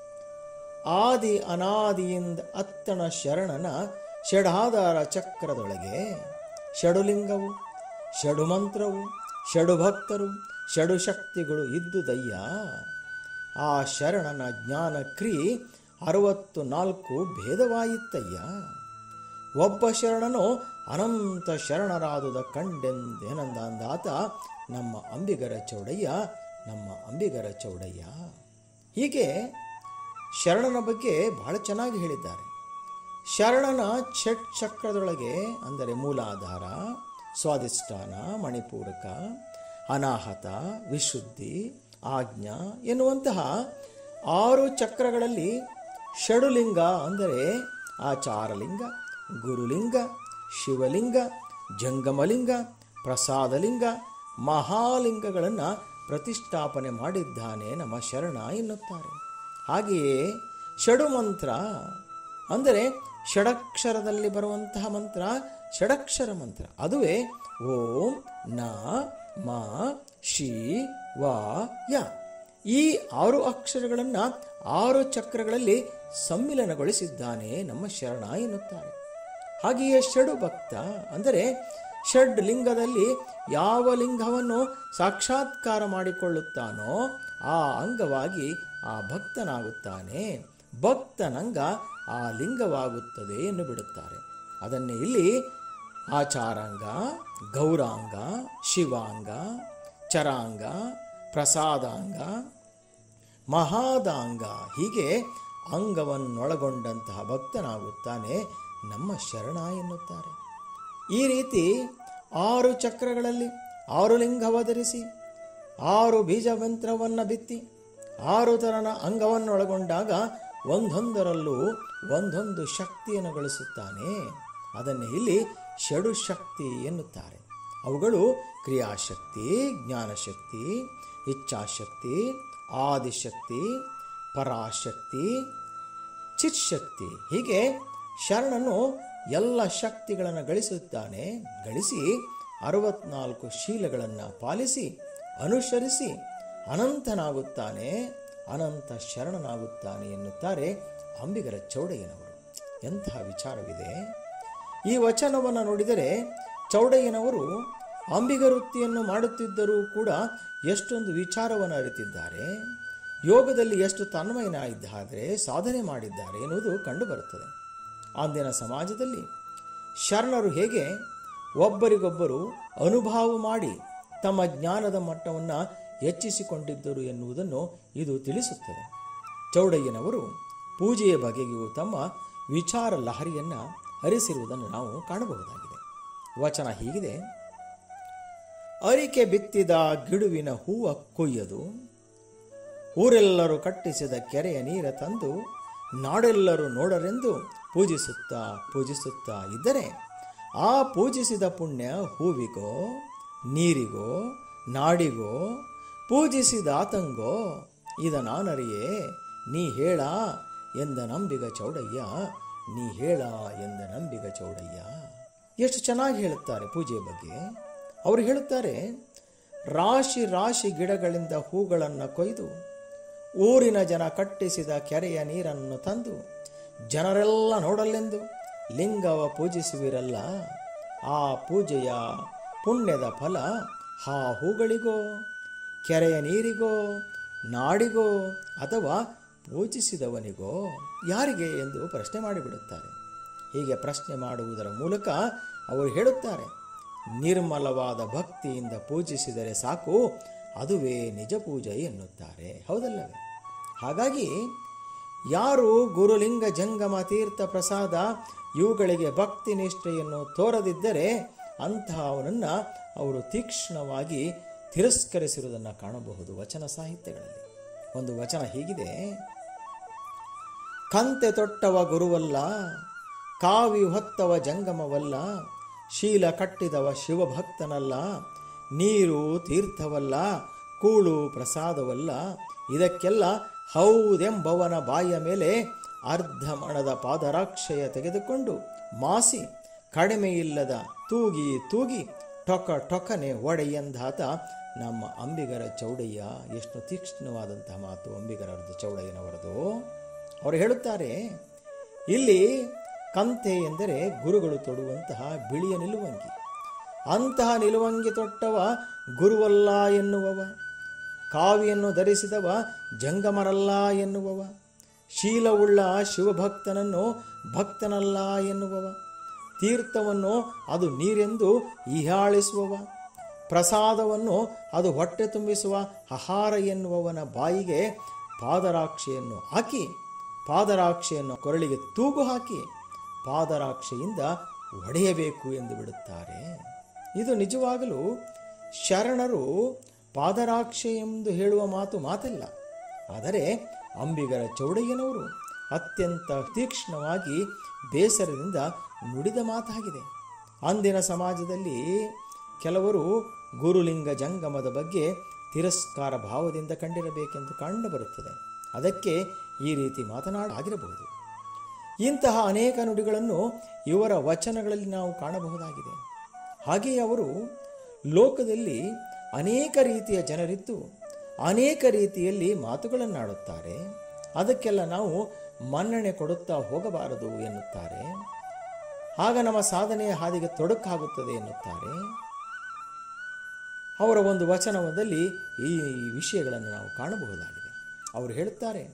S3: ಆದಿ ಅನಾದಿಯಿಂದ ಅತ್ತಣ ಶರಣನ ಷಡಾಧಾರ ಚಕ್ರದೊಳಗೆ ಷಡುಲಿಂಗವು ಷಡುಮಂತ್ರವು ಷಡುಭಕ್ತರು ಷಡು ಶಕ್ತಿಗಳು ಇದ್ದುದಯ್ಯ ಆ ಶರಣನ ಜ್ಞಾನ ಕ್ರೀ ಅರವತ್ತು ನಾಲ್ಕು ಭೇದವಾಯಿತ್ತಯ್ಯ ಒಬ್ಬ ಶರಣನು ಅನಂತ ಶರಣರಾದುದ ಕಂಡೆಂದೇನಂದಾತ ನಮ್ಮ ಅಂಬಿಗರ ಚೌಡಯ್ಯ ನಮ್ಮ ಅಂಬಿಗರ ಚೌಡಯ್ಯ ಹೀಗೆ ಶರಣನ ಬಗ್ಗೆ ಬಹಳ ಚೆನ್ನಾಗಿ ಹೇಳಿದ್ದಾರೆ ಶರಣನ ಷಟ್ ಚಕ್ರದೊಳಗೆ ಅಂದರೆ ಮೂಲಾಧಾರ ಸ್ವಾದಿಷ್ಠಾನ ಮಣಿಪೂರಕ ಅನಾಹತ ವಿಶುದ್ಧಿ ಆಜ್ಞಾ ಎನ್ನುವಂತಹ ಆರು ಚಕ್ರಗಳಲ್ಲಿ ಷಡುಲಿಂಗ ಅಂದರೆ ಆಚಾರಲಿಂಗ ಗುರುಲಿಂಗ ಶಿವಲಿಂಗ ಜಂಗಮಲಿಂಗ ಪ್ರಸಾದಲಿಂಗ ಮಹಾಲಿಂಗಗಳನ್ನು ಪ್ರತಿಷ್ಠಾಪನೆ ಮಾಡಿದ್ದಾನೆ ನಮ್ಮ ಶರಣ ಎನ್ನುತ್ತಾರೆ ಹಾಗೆಯೇ ಷಡು ಮಂತ್ರ ಅಂದರೆ ಷಡಕ್ಷರದಲ್ಲಿ ಬರುವಂತಹ ಮಂತ್ರ ಷಡಕ್ಷರ ಮಂತ್ರ ಅದುವೇ ಓಂ ನ ಮ ಶಿ ವ ಯ ಈ ಆರು ಅಕ್ಷರಗಳನ್ನು ಆರು ಚಕ್ರಗಳಲ್ಲಿ ಸಮ್ಮಿಲನಗೊಳಿಸಿದ್ದಾನೆ ನಮ್ಮ ಶರಣ ಎನ್ನುತ್ತಾರೆ ಹಾಗೆಯೇ ಷಡು ಭಕ್ತ ಅಂದರೆ ಷಡ್ ಲಿಂಗದಲ್ಲಿ ಯಾವ ಲಿಂಗವನ್ನು ಸಾಕ್ಷಾತ್ಕಾರ ಮಾಡಿಕೊಳ್ಳುತ್ತಾನೋ ಆ ಅಂಗವಾಗಿ ಆ ಭಕ್ತನಾಗುತ್ತಾನೆ ಭಕ್ತನಂಗ ಆ ಲಿಂಗವಾಗುತ್ತದೆ ಎಂದು ಬಿಡುತ್ತಾರೆ ಅದನ್ನೇ ಇಲ್ಲಿ ಆಚಾರಾಂಗ ಗೌರಾಂಗ ಶಿವಾಂಗ ಚರಾಂಗ ಪ್ರಸಾದಾಂಗ ಮಹಾದಾಂಗ ಹೀಗೆ ಅಂಗವನ್ನೊಳಗೊಂಡಂತಹ ಭಕ್ತನಾಗುತ್ತಾನೆ ನಮ್ಮ ಶರಣ ಎನ್ನುತ್ತಾರೆ ಈ ರೀತಿ ಆರು ಚಕ್ರಗಳಲ್ಲಿ ಆರು ಲಿಂಗವಧರಿಸಿ ಆರು ಬೀಜಮಂತ್ರವನ್ನು ಬಿತ್ತಿ ಆರು ತರನ ಅಂಗವನ್ನೊಳಗೊಂಡಾಗ ಒಂದೊಂದರಲ್ಲೂ ಒಂದೊಂದು ಶಕ್ತಿಯನ್ನು ಗಳಿಸುತ್ತಾನೆ ಅದನ್ನೇ ಇಲ್ಲಿ ಷಡು ಶಕ್ತಿ ಎನ್ನುತ್ತಾರೆ ಅವುಗಳು ಕ್ರಿಯಾಶಕ್ತಿ ಜ್ಞಾನಶಕ್ತಿ ಇಚ್ಛಾಶಕ್ತಿ ಆದಿಶಕ್ತಿ ಪರಾಶಕ್ತಿ ಚಿತ್ಶಕ್ತಿ ಹೀಗೆ ಶರಣನು ಎಲ್ಲ ಶಕ್ತಿಗಳನ್ನು ಗಳಿಸುತ್ತಾನೆ ಗಳಿಸಿ ಅರವತ್ನಾಲ್ಕು ಶೀಲಗಳನ್ನು ಪಾಲಿಸಿ ಅನುಸರಿಸಿ ಅನಂತನಾಗುತ್ತಾನೆ ಅನಂತ ಶರಣನಾಗುತ್ತಾನೆ ಎನ್ನುತ್ತಾರೆ ಅಂಬಿಗರ ಚೌಡಯ್ಯನವರು ಎಂತಹ ವಿಚಾರವಿದೆ ಈ ವಚನವನ್ನು ನೋಡಿದರೆ ಚೌಡಯ್ಯನವರು ಅಂಬಿಗ ವೃತ್ತಿಯನ್ನು ಮಾಡುತ್ತಿದ್ದರೂ ಕೂಡ ಎಷ್ಟೊಂದು ವಿಚಾರವನ್ನು ಅರಿತಿದ್ದಾರೆ ಯೋಗದಲ್ಲಿ ಎಷ್ಟು ತನ್ಮಯನಾಗಿದ್ದಾದರೆ ಸಾಧನೆ ಮಾಡಿದ್ದಾರೆ ಎನ್ನುವುದು ಕಂಡುಬರುತ್ತದೆ ಅಂದಿನ ಸಮಾಜದಲ್ಲಿ ಶರಣರು ಹೇಗೆ ಒಬ್ಬರಿಗೊಬ್ಬರು ಅನುಭವ ಮಾಡಿ ತಮ್ಮ ಜ್ಞಾನದ ಮಟ್ಟವನ್ನು ಹೆಚ್ಚಿಸಿಕೊಂಡಿದ್ದರು ಎನ್ನುವುದನ್ನು ಇದು ತಿಳಿಸುತ್ತದೆ ಚೌಡಯ್ಯನವರು ಪೂಜೆಯ ಬಗೆಗೂ ತಮ್ಮ ವಿಚಾರ ಲಹರಿಯನ್ನು ಹರಿಸಿರುವುದನ್ನು ನಾವು ಕಾಣಬಹುದಾಗಿದೆ ವಚನ ಹೀಗಿದೆ ಅರಿಕೆ ಬಿತ್ತಿದ ಗಿಡುವಿನ ಹೂವ ಕೊಯ್ಯದು ಊರೆಲ್ಲರೂ ಕಟ್ಟಿಸಿದ ಕೆರೆಯ ನೀರ ತಂದು ನಾಡೆಲ್ಲರೂ ನೋಡರೆಂದು ಪೂಜಿಸುತ್ತಾ ಪೂಜಿಸುತ್ತಾ ಇದ್ದರೆ ಆ ಪೂಜಿಸಿದ ಪುಣ್ಯ ಹೂವಿಗೋ ನೀರಿಗೋ ನಾಡಿಗೋ ಪೂಜಿಸಿದ ಆತಂಗೋ ಇದ ನಾನರಿಯೇ ನೀ ಹೇಳ ಎಂದ ನಂಬಿಗ ಚೌಡಯ್ಯ ನೀ ಹೇಳ ಎಂದ ನಂಬಿಗ ಚೌಡಯ್ಯ ಎಷ್ಟು ಚೆನ್ನಾಗಿ ಹೇಳುತ್ತಾರೆ ಪೂಜೆಯ ಬಗ್ಗೆ ಅವರು ಹೇಳುತ್ತಾರೆ ರಾಶಿ ರಾಶಿ ಗಿಡಗಳಿಂದ ಹೂಗಳನ್ನು ಕೊಯ್ದು ಊರಿನ ಜನ ಕಟ್ಟಿಸಿದ ಕೆರೆಯ ನೀರನ್ನು ತಂದು ಜನರೆಲ್ಲ ನೋಡಲೆಂದು ಲಿಂಗವ ಪೂಜಿಸುವಿರಲ್ಲ ಆ ಪೂಜೆಯ ಪುಣ್ಯದ ಫಲ ಆ ಹೂಗಳಿಗೋ ಕೆರೆಯ ನೀರಿಗೋ ನಾಡಿಗೋ ಅಥವಾ ಪೂಜಿಸಿದವನಿಗೋ ಯಾರಿಗೆ ಎಂದು ಪ್ರಶ್ನೆ ಮಾಡಿಬಿಡುತ್ತಾರೆ ಹೀಗೆ ಪ್ರಶ್ನೆ ಮಾಡುವುದರ ಮೂಲಕ ಅವರು ಹೇಳುತ್ತಾರೆ ನಿರ್ಮಲವಾದ ಭಕ್ತಿಯಿಂದ ಪೂಜಿಸಿದರೆ ಸಾಕು ಅದುವೇ ನಿಜ ಪೂಜೆ ಎನ್ನುತ್ತಾರೆ ಹೌದಲ್ಲವೇ ಹಾಗಾಗಿ ಯಾರು ಗುರುಲಿಂಗ ಜಂಗಮ ತೀರ್ಥ ಪ್ರಸಾದ ಇವುಗಳಿಗೆ ಭಕ್ತಿ ನಿಷ್ಠೆಯನ್ನು ತೋರದಿದ್ದರೆ ಅಂತಹವನನ್ನು ಅವರು ತೀಕ್ಷ್ಣವಾಗಿ ತಿರಸ್ಕರಿಸಿರುವುದನ್ನು ಕಾಣಬಹುದು ವಚನ ಸಾಹಿತ್ಯಗಳಲ್ಲಿ ಒಂದು ವಚನ ಹೀಗಿದೆ ಕಂತೆ ತೊಟ್ಟವ ಗುರುವಲ್ಲ ಕಾವಿ ಹೊತ್ತವ ಜಂಗಮವಲ್ಲ ಶೀಲ ಕಟ್ಟಿದವ ಶಿವಭಕ್ತನಲ್ಲ ನೀರು ತೀರ್ಥವಲ್ಲ ಕೂಳು ಪ್ರಸಾದವಲ್ಲ ಇದಕ್ಕೆಲ್ಲ ಹೌದೆಂಬವನ ಬಾಯಿಯ ಮೇಲೆ ಅರ್ಧ ಮಣದ ಪಾದರಾಕ್ಷಯ ತೆಗೆದುಕೊಂಡು ಮಾಸಿ ಕಡಿಮೆಯಿಲ್ಲದ ತೂಗಿ ತೂಗಿ ಟೊಕ ಟೊಕನೆ ಒಡೆಯಂದಾತ ನಮ್ಮ ಅಂಬಿಗರ ಚೌಡಯ್ಯ ಎಷ್ಟು ತೀಕ್ಷ್ಣವಾದಂತಹ ಮಾತು ಅಂಬಿಗರದ್ದು ಚೌಡಯ್ಯನವರದು ಅವರು ಹೇಳುತ್ತಾರೆ ಇಲ್ಲಿ ಕಂತೆ ಎಂದರೆ ಗುರುಗಳು ತೊಡುವಂತಹ ಬಿಳಿಯ ನಿಲುವಂಗಿ ಅಂತಹ ನಿಲುವಂಗಿ ತೊಟ್ಟವ ಗುರುವಲ್ಲ ಎನ್ನುವವ ಕಾವಿಯನ್ನು ಧರಿಸಿದವ ಜಂಗಮರಲ್ಲ ಎನ್ನುವವ ಶೀಲವುಳ್ಳ ಶಿವಭಕ್ತನನ್ನು ಭಕ್ತನಲ್ಲ ಎನ್ನುವವ ತೀರ್ಥವನ್ನು ಅದು ನೀರೆಂದು ಇಹಾಳಿಸುವವ ಪ್ರಸಾದವನ್ನು ಅದು ಹೊಟ್ಟೆ ತುಂಬಿಸುವ ಆಹಾರ ಎನ್ನುವವನ ಬಾಯಿಗೆ ಪಾದರಾಕ್ಷೆಯನ್ನು ಹಾಕಿ ಪಾದರಾಕ್ಷೆಯನ್ನು ಕೊರಳಿಗೆ ತೂಗು ಹಾಕಿ ಪಾದರಾಕ್ಷೆಯಿಂದ ಒಡೆಯಬೇಕು ಎಂದು ಬಿಡುತ್ತಾರೆ ಇದು ನಿಜವಾಗಲೂ ಶರಣರು ಪಾದರಾಕ್ಷೆ ಎಂದು ಹೇಳುವ ಮಾತು ಮಾತಲ್ಲ ಆದರೆ ಅಂಬಿಗರ ಚೌಡಯ್ಯನವರು ಅತ್ಯಂತ ತೀಕ್ಷ್ಣವಾಗಿ ಬೇಸರದಿಂದ ನುಡಿದ ಮಾತಾಗಿದೆ ಅಂದಿನ ಸಮಾಜದಲ್ಲಿ ಕೆಲವರು ಗುರುಲಿಂಗ ಜಂಗಮದ ಬಗ್ಗೆ ತಿರಸ್ಕಾರ ಭಾವದಿಂದ ಕಂಡಿರಬೇಕೆಂದು ಕಂಡುಬರುತ್ತದೆ ಅದಕ್ಕೆ ಈ ರೀತಿ ಮಾತನಾಡಾಗಿರಬಹುದು ಇಂತಹ ಅನೇಕ ನುಡಿಗಳನ್ನು ಇವರ ವಚನಗಳಲ್ಲಿ ನಾವು ಕಾಣಬಹುದಾಗಿದೆ ಹಾಗೆಯೇ ಅವರು ಲೋಕದಲ್ಲಿ ಅನೇಕ ರೀತಿಯ ಜನರಿದ್ದು ಅನೇಕ ರೀತಿಯಲ್ಲಿ ಮಾತುಗಳನ್ನಾಡುತ್ತಾರೆ ಅದಕ್ಕೆಲ್ಲ ನಾವು ಮನ್ನಣೆ ಕೊಡುತ್ತಾ ಹೋಗಬಾರದು ಎನ್ನುತ್ತಾರೆ ಆಗ ನಮ್ಮ ಸಾಧನೆಯ ಹಾದಿಗೆ ತೊಡಕಾಗುತ್ತದೆ ಎನ್ನುತ್ತಾರೆ ಅವರ ಒಂದು ವಚನದಲ್ಲಿ ಈ ವಿಷಯಗಳನ್ನು ನಾವು ಕಾಣಬಹುದಾಗಿದೆ ಅವರು ಹೇಳುತ್ತಾರೆ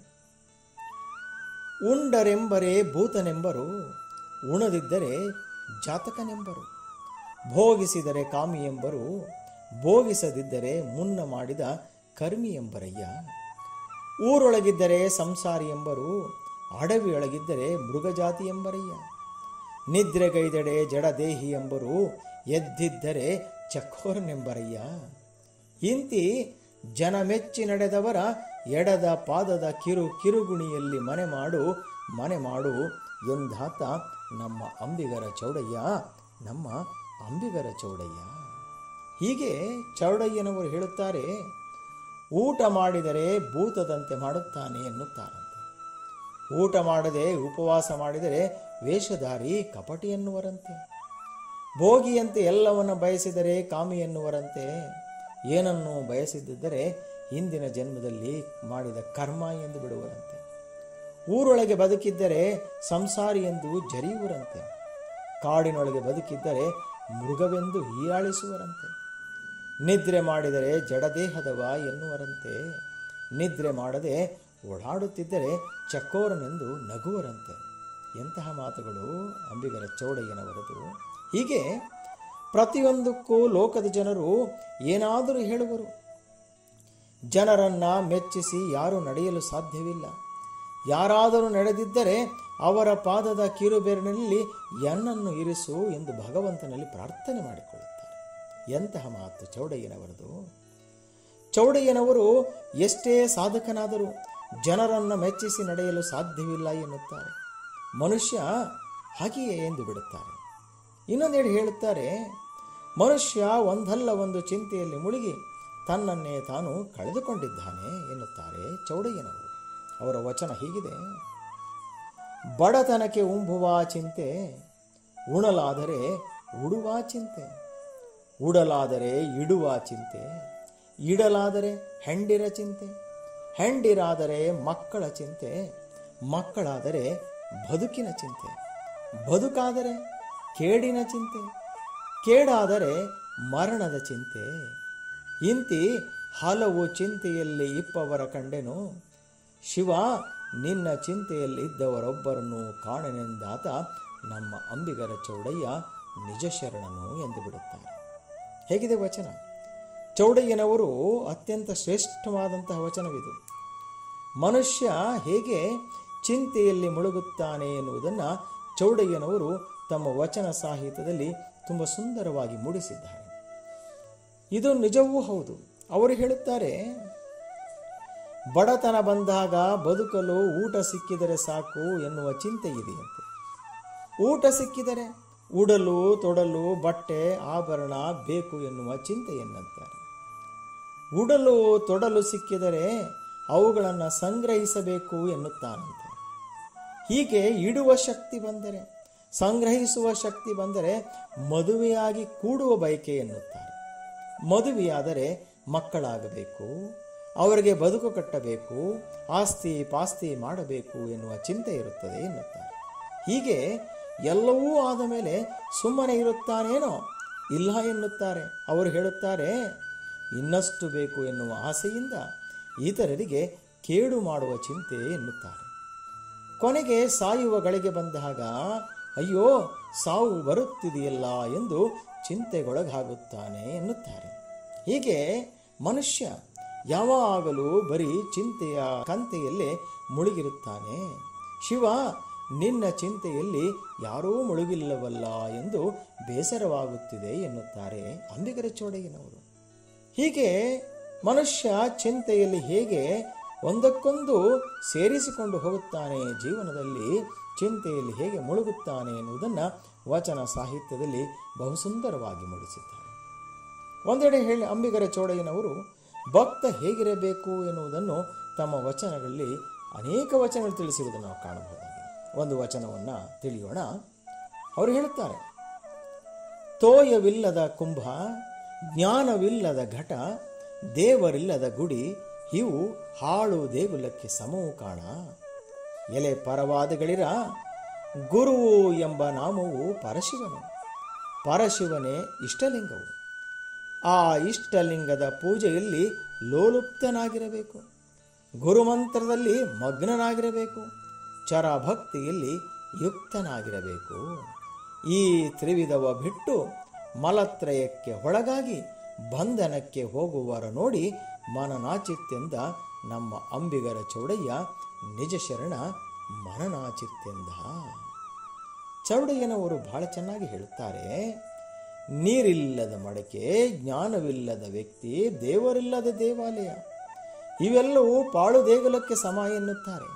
S3: ಉಂಡರೆಂಬರೆ ಭೂತನೆಂಬರು ಉಣದಿದ್ದರೆ ಜಾತಕನೆಂಬರು ಭೋಗಿಸಿದರೆ ಕಾಮಿ ಎಂಬರು ಭೋಗಿಸದಿದ್ದರೆ ಮುನ್ನ ಮಾಡಿದ ಕರ್ಮಿ ಎಂಬರಯ್ಯ ಊರೊಳಗಿದ್ದರೆ ಸಂಸಾರಿ ಎಂಬರು ಅಡವಿಯೊಳಗಿದ್ದರೆ ಮೃಗಜಾತಿ ಎಂಬರಯ್ಯ ನಿದ್ರೆಗೈದೆಡೆ ಜಡದೇಹಿ ಎಂಬರು ಎದ್ದಿದ್ದರೆ ಚಕೋರನೆಂಬರಯ್ಯ ಇಂತಿ ಜನ ಮೆಚ್ಚಿ ನಡೆದವರ ಎಡದ ಪಾದದ ಕಿರು ಕಿರುಗುಣಿಯಲ್ಲಿ ಮನೆ ಮಾಡು ಮನೆ ಮಾಡು ಎಂದಾತ ನಮ್ಮ ಅಂಬಿಗರ ಚೌಡಯ್ಯ ನಮ್ಮ ಅಂಬಿಗರ ಚೌಡಯ್ಯ ಹೀಗೆ ಚೌಡಯ್ಯನವರು ಹೇಳುತ್ತಾರೆ ಊಟ ಮಾಡಿದರೆ ಭೂತದಂತೆ ಮಾಡುತ್ತಾನೆ ಎನ್ನುತ್ತಾರಂತೆ ಊಟ ಮಾಡದೆ ಉಪವಾಸ ಮಾಡಿದರೆ ವೇಷಧಾರಿ ಕಪಟಿ ಎನ್ನುವರಂತೆ ಭೋಗಿಯಂತೆ ಎಲ್ಲವನ್ನು ಬಯಸಿದರೆ ಕಾಮಿ ಎನ್ನುವರಂತೆ ಏನನ್ನು ಬಯಸಿದ್ದರೆ ಹಿಂದಿನ ಜನ್ಮದಲ್ಲಿ ಮಾಡಿದ ಕರ್ಮ ಎಂದು ಬಿಡುವರಂತೆ ಊರೊಳಗೆ ಬದುಕಿದ್ದರೆ ಸಂಸಾರಿ ಎಂದು ಜರಿಯುವರಂತೆ ಕಾಡಿನೊಳಗೆ ಬದುಕಿದ್ದರೆ ಮೃಗವೆಂದು ಹೀಯಾಳಿಸುವರಂತೆ ನಿದ್ರೆ ಮಾಡಿದರೆ ಜಡದೇಹದವ ಎನ್ನುವರಂತೆ ನಿದ್ರೆ ಮಾಡದೆ ಓಡಾಡುತ್ತಿದ್ದರೆ ಚಕೋರನೆಂದು ನಗುವರಂತೆ ಎಂತಹ ಮಾತುಗಳು ಅಂಬಿಗರ ಚೌಡಯ್ಯನವರದು ಹೀಗೆ ಪ್ರತಿಯೊಂದಕ್ಕೂ ಲೋಕದ ಜನರು ಏನಾದರೂ ಹೇಳುವರು ಜನರನ್ನ ಮೆಚ್ಚಿಸಿ ಯಾರೂ ನಡೆಯಲು ಸಾಧ್ಯವಿಲ್ಲ ಯಾರಾದರೂ ನಡೆದಿದ್ದರೆ ಅವರ ಪಾದದ ಕಿರುಬೆರಳಿನಲ್ಲಿ ಎನ್ನನ್ನು ಇರಿಸು ಎಂದು ಭಗವಂತನಲ್ಲಿ ಪ್ರಾರ್ಥನೆ ಮಾಡಿಕೊಳ್ಳುತ್ತಾರೆ ಎಂತಹ ಮಾತು ಚೌಡಯ್ಯನವರದು ಚೌಡಯ್ಯನವರು ಎಷ್ಟೇ ಸಾಧಕನಾದರೂ ಜನರನ್ನು ಮೆಚ್ಚಿಸಿ ನಡೆಯಲು ಸಾಧ್ಯವಿಲ್ಲ ಎನ್ನುತ್ತಾರೆ ಮನುಷ್ಯ ಹಾಗೆಯೇ ಎಂದು ಬಿಡುತ್ತಾರೆ ಇನ್ನೊಂದೆಡೆ ಹೇಳುತ್ತಾರೆ ಮನುಷ್ಯ ಒಂದಲ್ಲ ಒಂದು ಚಿಂತೆಯಲ್ಲಿ ಮುಳುಗಿ ತನ್ನನ್ನೇ ತಾನು ಕಳೆದುಕೊಂಡಿದ್ದಾನೆ ಎನ್ನುತ್ತಾರೆ ಚೌಡಯ್ಯನವರು ಅವರ ವಚನ ಹೀಗಿದೆ ಬಡತನಕ್ಕೆ ಉಂಬುವ ಚಿಂತೆ ಉಣಲಾದರೆ ಉಡುವ ಚಿಂತೆ ಉಡಲಾದರೆ ಇಡುವ ಚಿಂತೆ ಇಡಲಾದರೆ ಹೆಂಡಿರ ಚಿಂತೆ ಹೆಂಡಿರಾದರೆ ಮಕ್ಕಳ ಚಿಂತೆ ಮಕ್ಕಳಾದರೆ ಬದುಕಿನ ಚಿಂತೆ ಬದುಕಾದರೆ ಕೇಡಿನ ಚಿಂತೆ ಕೇಡಾದರೆ ಮರಣದ ಚಿಂತೆ ಇಂತಿ ಹಲವು ಚಿಂತೆಯಲ್ಲಿ ಇಪ್ಪವರ ಕಂಡೆನು ಶಿವ ನಿನ್ನ ಚಿಂತೆಯಲ್ಲಿ ಇದ್ದವರೊಬ್ಬರನ್ನು ಕಾಣನೆಂದಾತ ನಮ್ಮ ಅಂಬಿಗರ ಚೌಡಯ್ಯ ನಿಜ ಶರಣನು ಎಂದು ಬಿಡುತ್ತಾರೆ ಹೇಗಿದೆ ವಚನ ಚೌಡಯ್ಯನವರು ಅತ್ಯಂತ ಶ್ರೇಷ್ಠವಾದಂತಹ ವಚನವಿದು ಮನುಷ್ಯ ಹೇಗೆ ಚಿಂತೆಯಲ್ಲಿ ಮುಳುಗುತ್ತಾನೆ ಎನ್ನುವುದನ್ನು ಚೌಡಯ್ಯನವರು ತಮ್ಮ ವಚನ ಸಾಹಿತ್ಯದಲ್ಲಿ ತುಂಬ ಸುಂದರವಾಗಿ ಮೂಡಿಸಿದ್ದಾರೆ ಇದು ನಿಜವೂ ಹೌದು ಅವರು ಹೇಳುತ್ತಾರೆ ಬಡತನ ಬಂದಾಗ ಬದುಕಲು ಊಟ ಸಿಕ್ಕಿದರೆ ಸಾಕು ಎನ್ನುವ ಚಿಂತೆ ಇದೆಯಂತೆ ಊಟ ಸಿಕ್ಕಿದರೆ ಉಡಲು ತೊಡಲು ಬಟ್ಟೆ ಆಭರಣ ಬೇಕು ಎನ್ನುವ ಚಿಂತೆಯನ್ನಂತಾರೆ ಉಡಲು ತೊಡಲು ಸಿಕ್ಕಿದರೆ ಅವುಗಳನ್ನು ಸಂಗ್ರಹಿಸಬೇಕು ಎನ್ನುತ್ತಾನಂತೆ ಹೀಗೆ ಇಡುವ ಶಕ್ತಿ ಬಂದರೆ ಸಂಗ್ರಹಿಸುವ ಶಕ್ತಿ ಬಂದರೆ ಮದುವೆಯಾಗಿ ಕೂಡುವ ಬಯಕೆ ಎನ್ನುತ್ತಾರೆ ಮದುವೆಯಾದರೆ ಮಕ್ಕಳಾಗಬೇಕು ಅವರಿಗೆ ಬದುಕು ಕಟ್ಟಬೇಕು ಆಸ್ತಿ ಪಾಸ್ತಿ ಮಾಡಬೇಕು ಎನ್ನುವ ಚಿಂತೆ ಇರುತ್ತದೆ ಎನ್ನುತ್ತಾರೆ ಹೀಗೆ ಎಲ್ಲವೂ ಆದ ಮೇಲೆ ಸುಮ್ಮನೆ ಇರುತ್ತಾನೇನೋ ಇಲ್ಲ ಎನ್ನುತ್ತಾರೆ ಅವರು ಹೇಳುತ್ತಾರೆ ಇನ್ನಷ್ಟು ಬೇಕು ಎನ್ನುವ ಆಸೆಯಿಂದ ಇತರರಿಗೆ ಕೇಡು ಮಾಡುವ ಚಿಂತೆ ಎನ್ನುತ್ತಾರೆ ಕೊನೆಗೆ ಸಾಯುವ ಗಳಿಗೆ ಬಂದಾಗ ಅಯ್ಯೋ ಸಾವು ಬರುತ್ತಿದೆಯಲ್ಲ ಎಂದು ಚಿಂತೆಗೊಳಗಾಗುತ್ತಾನೆ ಎನ್ನುತ್ತಾರೆ ಹೀಗೆ ಮನುಷ್ಯ ಯಾವಾಗಲೂ ಬರೀ ಚಿಂತೆಯ ಕಂತೆಯಲ್ಲೇ ಮುಳುಗಿರುತ್ತಾನೆ ಶಿವ ನಿನ್ನ ಚಿಂತೆಯಲ್ಲಿ ಯಾರೂ ಮುಳುಗಿಲ್ಲವಲ್ಲ ಎಂದು ಬೇಸರವಾಗುತ್ತಿದೆ ಎನ್ನುತ್ತಾರೆ ಅಂಬಿಗರ ಚೋಡಯ್ಯನವರು ಹೀಗೆ ಮನುಷ್ಯ ಚಿಂತೆಯಲ್ಲಿ ಹೇಗೆ ಒಂದಕ್ಕೊಂದು ಸೇರಿಸಿಕೊಂಡು ಹೋಗುತ್ತಾನೆ ಜೀವನದಲ್ಲಿ ಚಿಂತೆಯಲ್ಲಿ ಹೇಗೆ ಮುಳುಗುತ್ತಾನೆ ಎನ್ನುವುದನ್ನು ವಚನ ಸಾಹಿತ್ಯದಲ್ಲಿ ಬಹುಸುಂದರವಾಗಿ ಮೂಡಿಸಿದ್ದಾರೆ ಒಂದೆಡೆ ಹೇಳಿ ಅಂಬಿಗರ ಚೋಡಯ್ಯನವರು ಭಕ್ತ ಹೇಗಿರಬೇಕು ಎನ್ನುವುದನ್ನು ತಮ್ಮ ವಚನಗಳಲ್ಲಿ ಅನೇಕ ವಚನಗಳು ತಿಳಿಸಿರುವುದನ್ನು ನಾವು ಕಾಣಬಹುದಾಗಿದೆ ಒಂದು ವಚನವನ್ನು ತಿಳಿಯೋಣ ಅವರು ಹೇಳುತ್ತಾರೆ ತೋಯವಿಲ್ಲದ ಕುಂಭ ಜ್ಞಾನವಿಲ್ಲದ ಘಟ ದೇವರಿಲ್ಲದ ಗುಡಿ ಇವು ಹಾಳು ದೇಗುಲಕ್ಕೆ ಸಮವು ಕಾಣ ಎಲೆ ಪರವಾದಗಳಿರ ಗುರುವು ಎಂಬ ನಾಮವು ಪರಶಿವನು ಪರಶಿವನೇ ಇಷ್ಟಲಿಂಗವು ಆ ಇಷ್ಟಲಿಂಗದ ಪೂಜೆಯಲ್ಲಿ ಲೋಲುಪ್ತನಾಗಿರಬೇಕು ಗುರುಮಂತ್ರದಲ್ಲಿ ಮಗ್ನನಾಗಿರಬೇಕು ಚರಭಕ್ತಿಯಲ್ಲಿ ಯುಕ್ತನಾಗಿರಬೇಕು ಈ ತ್ರಿವಿಧವ ಬಿಟ್ಟು ಮಲತ್ರಯಕ್ಕೆ ಒಳಗಾಗಿ ಬಂಧನಕ್ಕೆ ಹೋಗುವರ ನೋಡಿ ಮನನಾಚಿತ್ತೆಂದ ನಮ್ಮ ಅಂಬಿಗರ ಚೌಡಯ್ಯ ನಿಜ ಶರಣ ಮನನಾಚಿತ್ತೆಂದ ಚೌಡಯ್ಯನವರು ಬಹಳ ಚೆನ್ನಾಗಿ ಹೇಳುತ್ತಾರೆ ನೀರಿಲ್ಲದ ಮಡಕೆ ಜ್ಞಾನವಿಲ್ಲದ ವ್ಯಕ್ತಿ ದೇವರಿಲ್ಲದ ದೇವಾಲಯ ಇವೆಲ್ಲವೂ ಪಾಳು ದೇಗುಲಕ್ಕೆ ಸಮ ಎನ್ನುತ್ತಾರೆ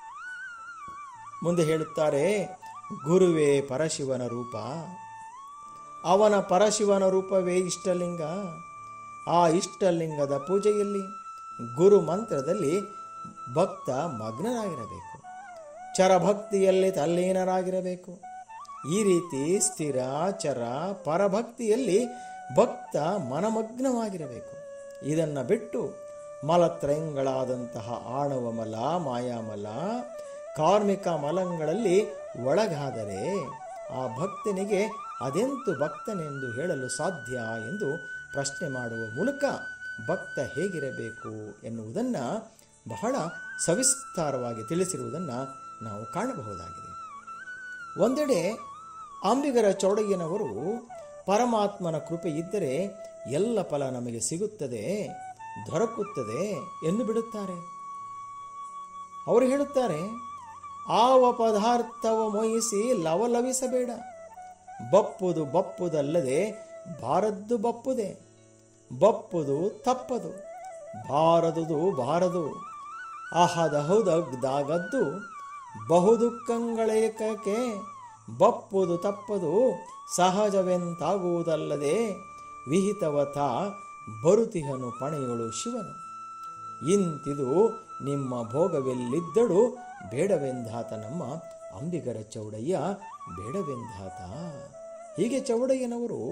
S3: ಮುಂದೆ ಹೇಳುತ್ತಾರೆ ಗುರುವೇ ಪರಶಿವನ ರೂಪ ಅವನ ಪರಶಿವನ ರೂಪವೇ ಇಷ್ಟಲಿಂಗ ಆ ಇಷ್ಟಲಿಂಗದ ಪೂಜೆಯಲ್ಲಿ ಗುರು ಮಂತ್ರದಲ್ಲಿ ಭಕ್ತ ಮಗ್ನನಾಗಿರಬೇಕು ಚರಭಕ್ತಿಯಲ್ಲಿ ತಲ್ಲೀನರಾಗಿರಬೇಕು ಈ ರೀತಿ ಸ್ಥಿರ ಚರ ಪರಭಕ್ತಿಯಲ್ಲಿ ಭಕ್ತ ಮನಮಗ್ನವಾಗಿರಬೇಕು ಇದನ್ನು ಬಿಟ್ಟು ಮಲತ್ರಯಂಗಳಾದಂತಹ ಆಣವ ಮಲ ಮಾಯಾಮಲ ಕಾರ್ಮಿಕ ಮಲಂಗಳಲ್ಲಿ ಒಳಗಾದರೆ ಆ ಭಕ್ತನಿಗೆ ಅದೆಂತು ಭಕ್ತನೆಂದು ಹೇಳಲು ಸಾಧ್ಯ ಎಂದು ಪ್ರಶ್ನೆ ಮಾಡುವ ಮೂಲಕ ಭಕ್ತ ಹೇಗಿರಬೇಕು ಎನ್ನುವುದನ್ನು ಬಹಳ ಸವಿಸ್ತಾರವಾಗಿ ತಿಳಿಸಿರುವುದನ್ನು ನಾವು ಕಾಣಬಹುದಾಗಿದೆ ಒಂದೆಡೆ ಅಂಬಿಗರ ಚೌಡಯ್ಯನವರು ಪರಮಾತ್ಮನ ಕೃಪೆ ಇದ್ದರೆ ಎಲ್ಲ ಫಲ ನಮಗೆ ಸಿಗುತ್ತದೆ ದೊರಕುತ್ತದೆ ಎಂದು ಬಿಡುತ್ತಾರೆ ಅವರು ಹೇಳುತ್ತಾರೆ ಆವ ಪದಾರ್ಥವ ಮೊಯಿಸಿ ಲವಲವಿಸಬೇಡ ಬಪ್ಪುದು ಬಪ್ಪುದಲ್ಲದೆ ಬಾರದ್ದು ಬಪ್ಪುದೆ ಬಪ್ಪುದು ತಪ್ಪದು ಬಾರದುದು ಬಾರದು ಅಹದಹುದಗ್ದಾಗದ್ದು ಬಹುದುಃಖಗಳೇಕಕ್ಕೆ ಬಪ್ಪುದು ತಪ್ಪದು ಸಹಜವೆಂತಾಗುವುದಲ್ಲದೆ ವಿಹಿತವತ ಬರುತಿಹನು ಪಣೆಯೊಳು ಶಿವನು ಇಂತಿದು ನಿಮ್ಮ ಭೋಗವೆಲ್ಲಿದ್ದಡು ಬೇಡವೆಂದಾತ ನಮ್ಮ ಅಂಬಿಗರ ಚೌಡಯ್ಯ ಬೇಡವೆಂದಾತ ಹೀಗೆ ಚೌಡಯ್ಯನವರು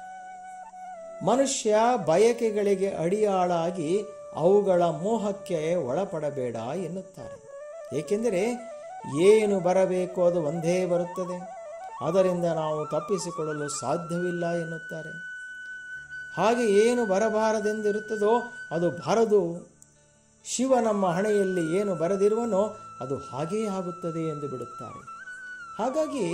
S3: ಮನುಷ್ಯ ಬಯಕೆಗಳಿಗೆ ಅಡಿಯಾಳಾಗಿ ಅವುಗಳ ಮೋಹಕ್ಕೆ ಒಳಪಡಬೇಡ ಎನ್ನುತ್ತಾರೆ ಏಕೆಂದರೆ ಏನು ಬರಬೇಕು ಅದು ಒಂದೇ ಬರುತ್ತದೆ ಅದರಿಂದ ನಾವು ತಪ್ಪಿಸಿಕೊಳ್ಳಲು ಸಾಧ್ಯವಿಲ್ಲ ಎನ್ನುತ್ತಾರೆ ಹಾಗೆ ಏನು ಬರಬಾರದೆಂದಿರುತ್ತದೋ ಅದು ಬಾರದು ಶಿವ ನಮ್ಮ ಹಣೆಯಲ್ಲಿ ಏನು ಬರದಿರುವನೋ ಅದು ಹಾಗೇ ಆಗುತ್ತದೆ ಎಂದು ಬಿಡುತ್ತಾರೆ ಹಾಗಾಗಿ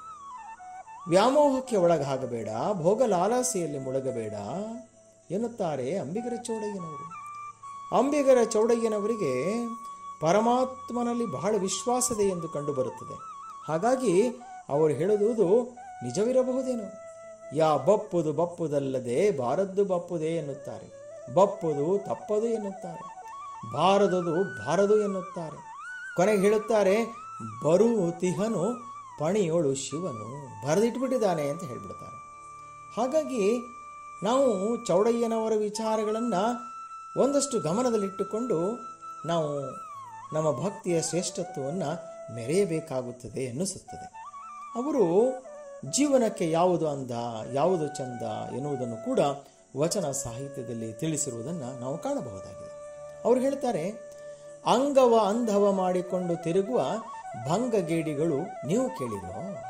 S3: ವ್ಯಾಮೋಹಕ್ಕೆ ಒಳಗಾಗಬೇಡ ಭೋಗ ಲಾಲಾಸೆಯಲ್ಲಿ ಮುಳುಗಬೇಡ ಎನ್ನುತ್ತಾರೆ ಅಂಬಿಗರ ಚೌಡಯ್ಯನವರು ಅಂಬಿಗರ ಚೌಡಯ್ಯನವರಿಗೆ ಪರಮಾತ್ಮನಲ್ಲಿ ಬಹಳ ವಿಶ್ವಾಸದೆ ಎಂದು ಕಂಡುಬರುತ್ತದೆ ಹಾಗಾಗಿ ಅವರು ಹೇಳುವುದು ನಿಜವಿರಬಹುದೇನೋ ಯಾ ಬಪ್ಪುದು ಬಪ್ಪುದಲ್ಲದೆ ಬಾರದ್ದು ಬಪ್ಪುದೇ ಎನ್ನುತ್ತಾರೆ ಬಪ್ಪುದು ತಪ್ಪದು ಎನ್ನುತ್ತಾರೆ ಬಾರದುದು ಬಾರದು ಎನ್ನುತ್ತಾರೆ ಕೊನೆಗೆ ಹೇಳುತ್ತಾರೆ ಬರುತಿಹನು ಪಣಿಯೋಳು ಶಿವನು ಬರೆದಿಟ್ಬಿಟ್ಟಿದ್ದಾನೆ ಅಂತ ಹೇಳ್ಬಿಡ್ತಾರೆ ಹಾಗಾಗಿ ನಾವು ಚೌಡಯ್ಯನವರ ವಿಚಾರಗಳನ್ನು ಒಂದಷ್ಟು ಗಮನದಲ್ಲಿಟ್ಟುಕೊಂಡು ನಾವು ನಮ್ಮ ಭಕ್ತಿಯ ಶ್ರೇಷ್ಠತ್ವವನ್ನು ಮೆರೆಯಬೇಕಾಗುತ್ತದೆ ಎನ್ನಿಸುತ್ತದೆ ಅವರು ಜೀವನಕ್ಕೆ ಯಾವುದು ಅಂದ ಯಾವುದು ಚಂದ ಎನ್ನುವುದನ್ನು ಕೂಡ ವಚನ ಸಾಹಿತ್ಯದಲ್ಲಿ ತಿಳಿಸಿರುವುದನ್ನು ನಾವು ಕಾಣಬಹುದಾಗಿದೆ ಅವರು ಹೇಳ್ತಾರೆ ಅಂಗವ ಅಂಧವ ಮಾಡಿಕೊಂಡು ತಿರುಗುವ ಭಂಗಗೇಡಿಗಳು ನೀವು ಕೇಳಿರೋ